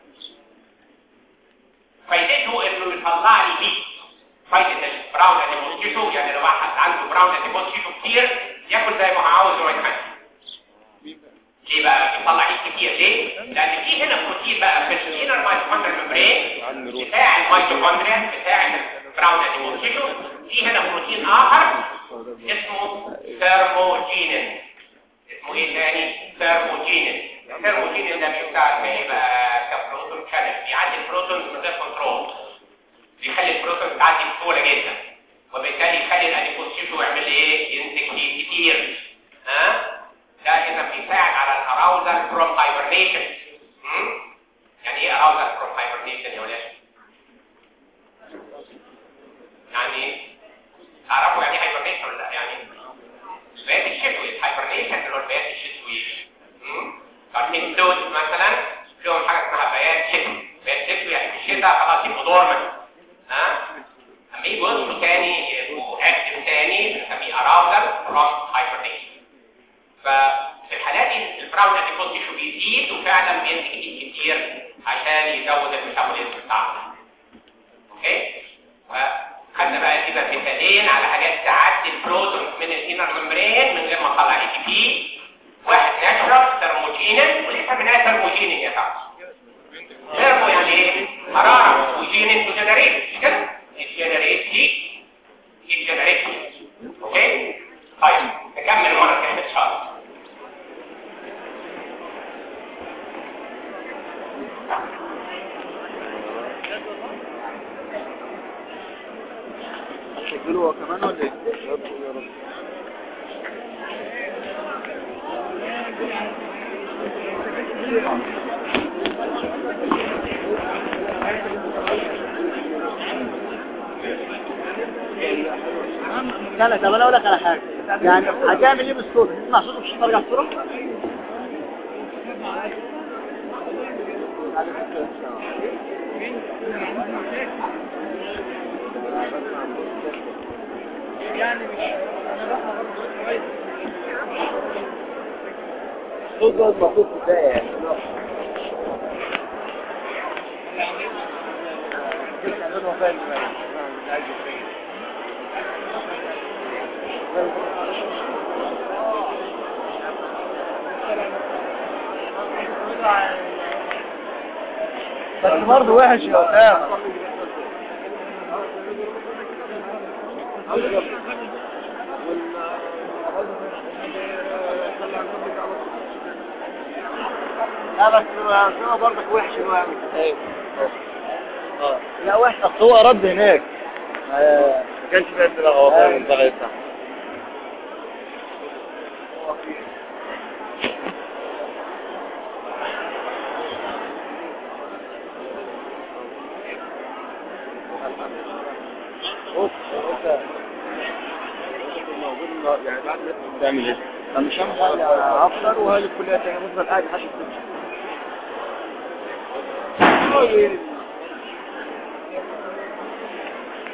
فايدته انه يطلع لي هيت فايدة البراون اديبوتيشو يعني لو واحد عنده براون اديبوتيشو كتير ياكل زي ما هو عاوز وما يتخنش ليه بقى بيطلع هيت كتير ليه؟ لان في هنا بروتين بقى في الانر مايتوكوندريال ممبرين بتاع الميتوكوندريا بتاع البراون اديبوتيشو في هنا بروتين اخر اسمه ثيرموجينين اسمه ايه تاني ثيرموجينين الثيرموجينين ده بيشتغل بايه بقى كبروتون شانل بيعدي البروتون من غير كنترول بيخلي البروتون تعدي بسهوله جدا وبالتالي يخلي الاديبوتيشو يعمل ايه ينتج هيت كتير ها ده اذا بيساعد على الاراوزال فروم هايبرنيشن يعني ايه اراوزال فروم هايبرنيشن يا ولاد يعني تعرفوا يعني ايه هايبرنيشن ولا لا يعني البيات الشتوي الهايبرنيشن اللي هو البيات الشتوي عارفين الدود مثلا لهم حاجه اسمها بيات شتوي بيات شتوي يعني في الشتاء خلاص يبقوا دورمنت ها اما يجوا يصحوا تاني يبقوا اكتف تاني بنسميه اراوزال فروم هايبرنيشن ففي الحالات دي البراون اديبوتيشو بيزيد وفعلا بينتج هيت كتير عشان يزود الميتابوليزم بتاعنا اوكي فخدنا بقى كده مثالين على حاجات تعدي البروتون من الانر ممبرين من غير ما اطلع اي تي بي واحد ناتشرال ثرموجينين ولسه بناء ثرموجينين يا تعرف ثرمو يعني ايه حراره وجينين وجنريت مش كده الجنريت دي الجنريت اوكي طيب نكمل المره الثانيه ان شاء الله هتسجله هو كمان ولا ايه؟ لا لا طب انا اقول لك على حاجه يعني هتعمل ايه بالصوت تسمع صوته مش هترجع الصوره يعني مش الصوت ده المفروض ازاي يعني بس برضه وحش يا اسامه لا بس اسامه برضك وحش هو يعمل كده اه لا وحش اصل هو رد هناك ما كانش فاهم دماغه هو فاهم الدماغ يفتح يعني بعد تعمل ايه؟ انا مش هعمل حاجه افطر وهاجي الكليه تاني مفضل قاعد حاسس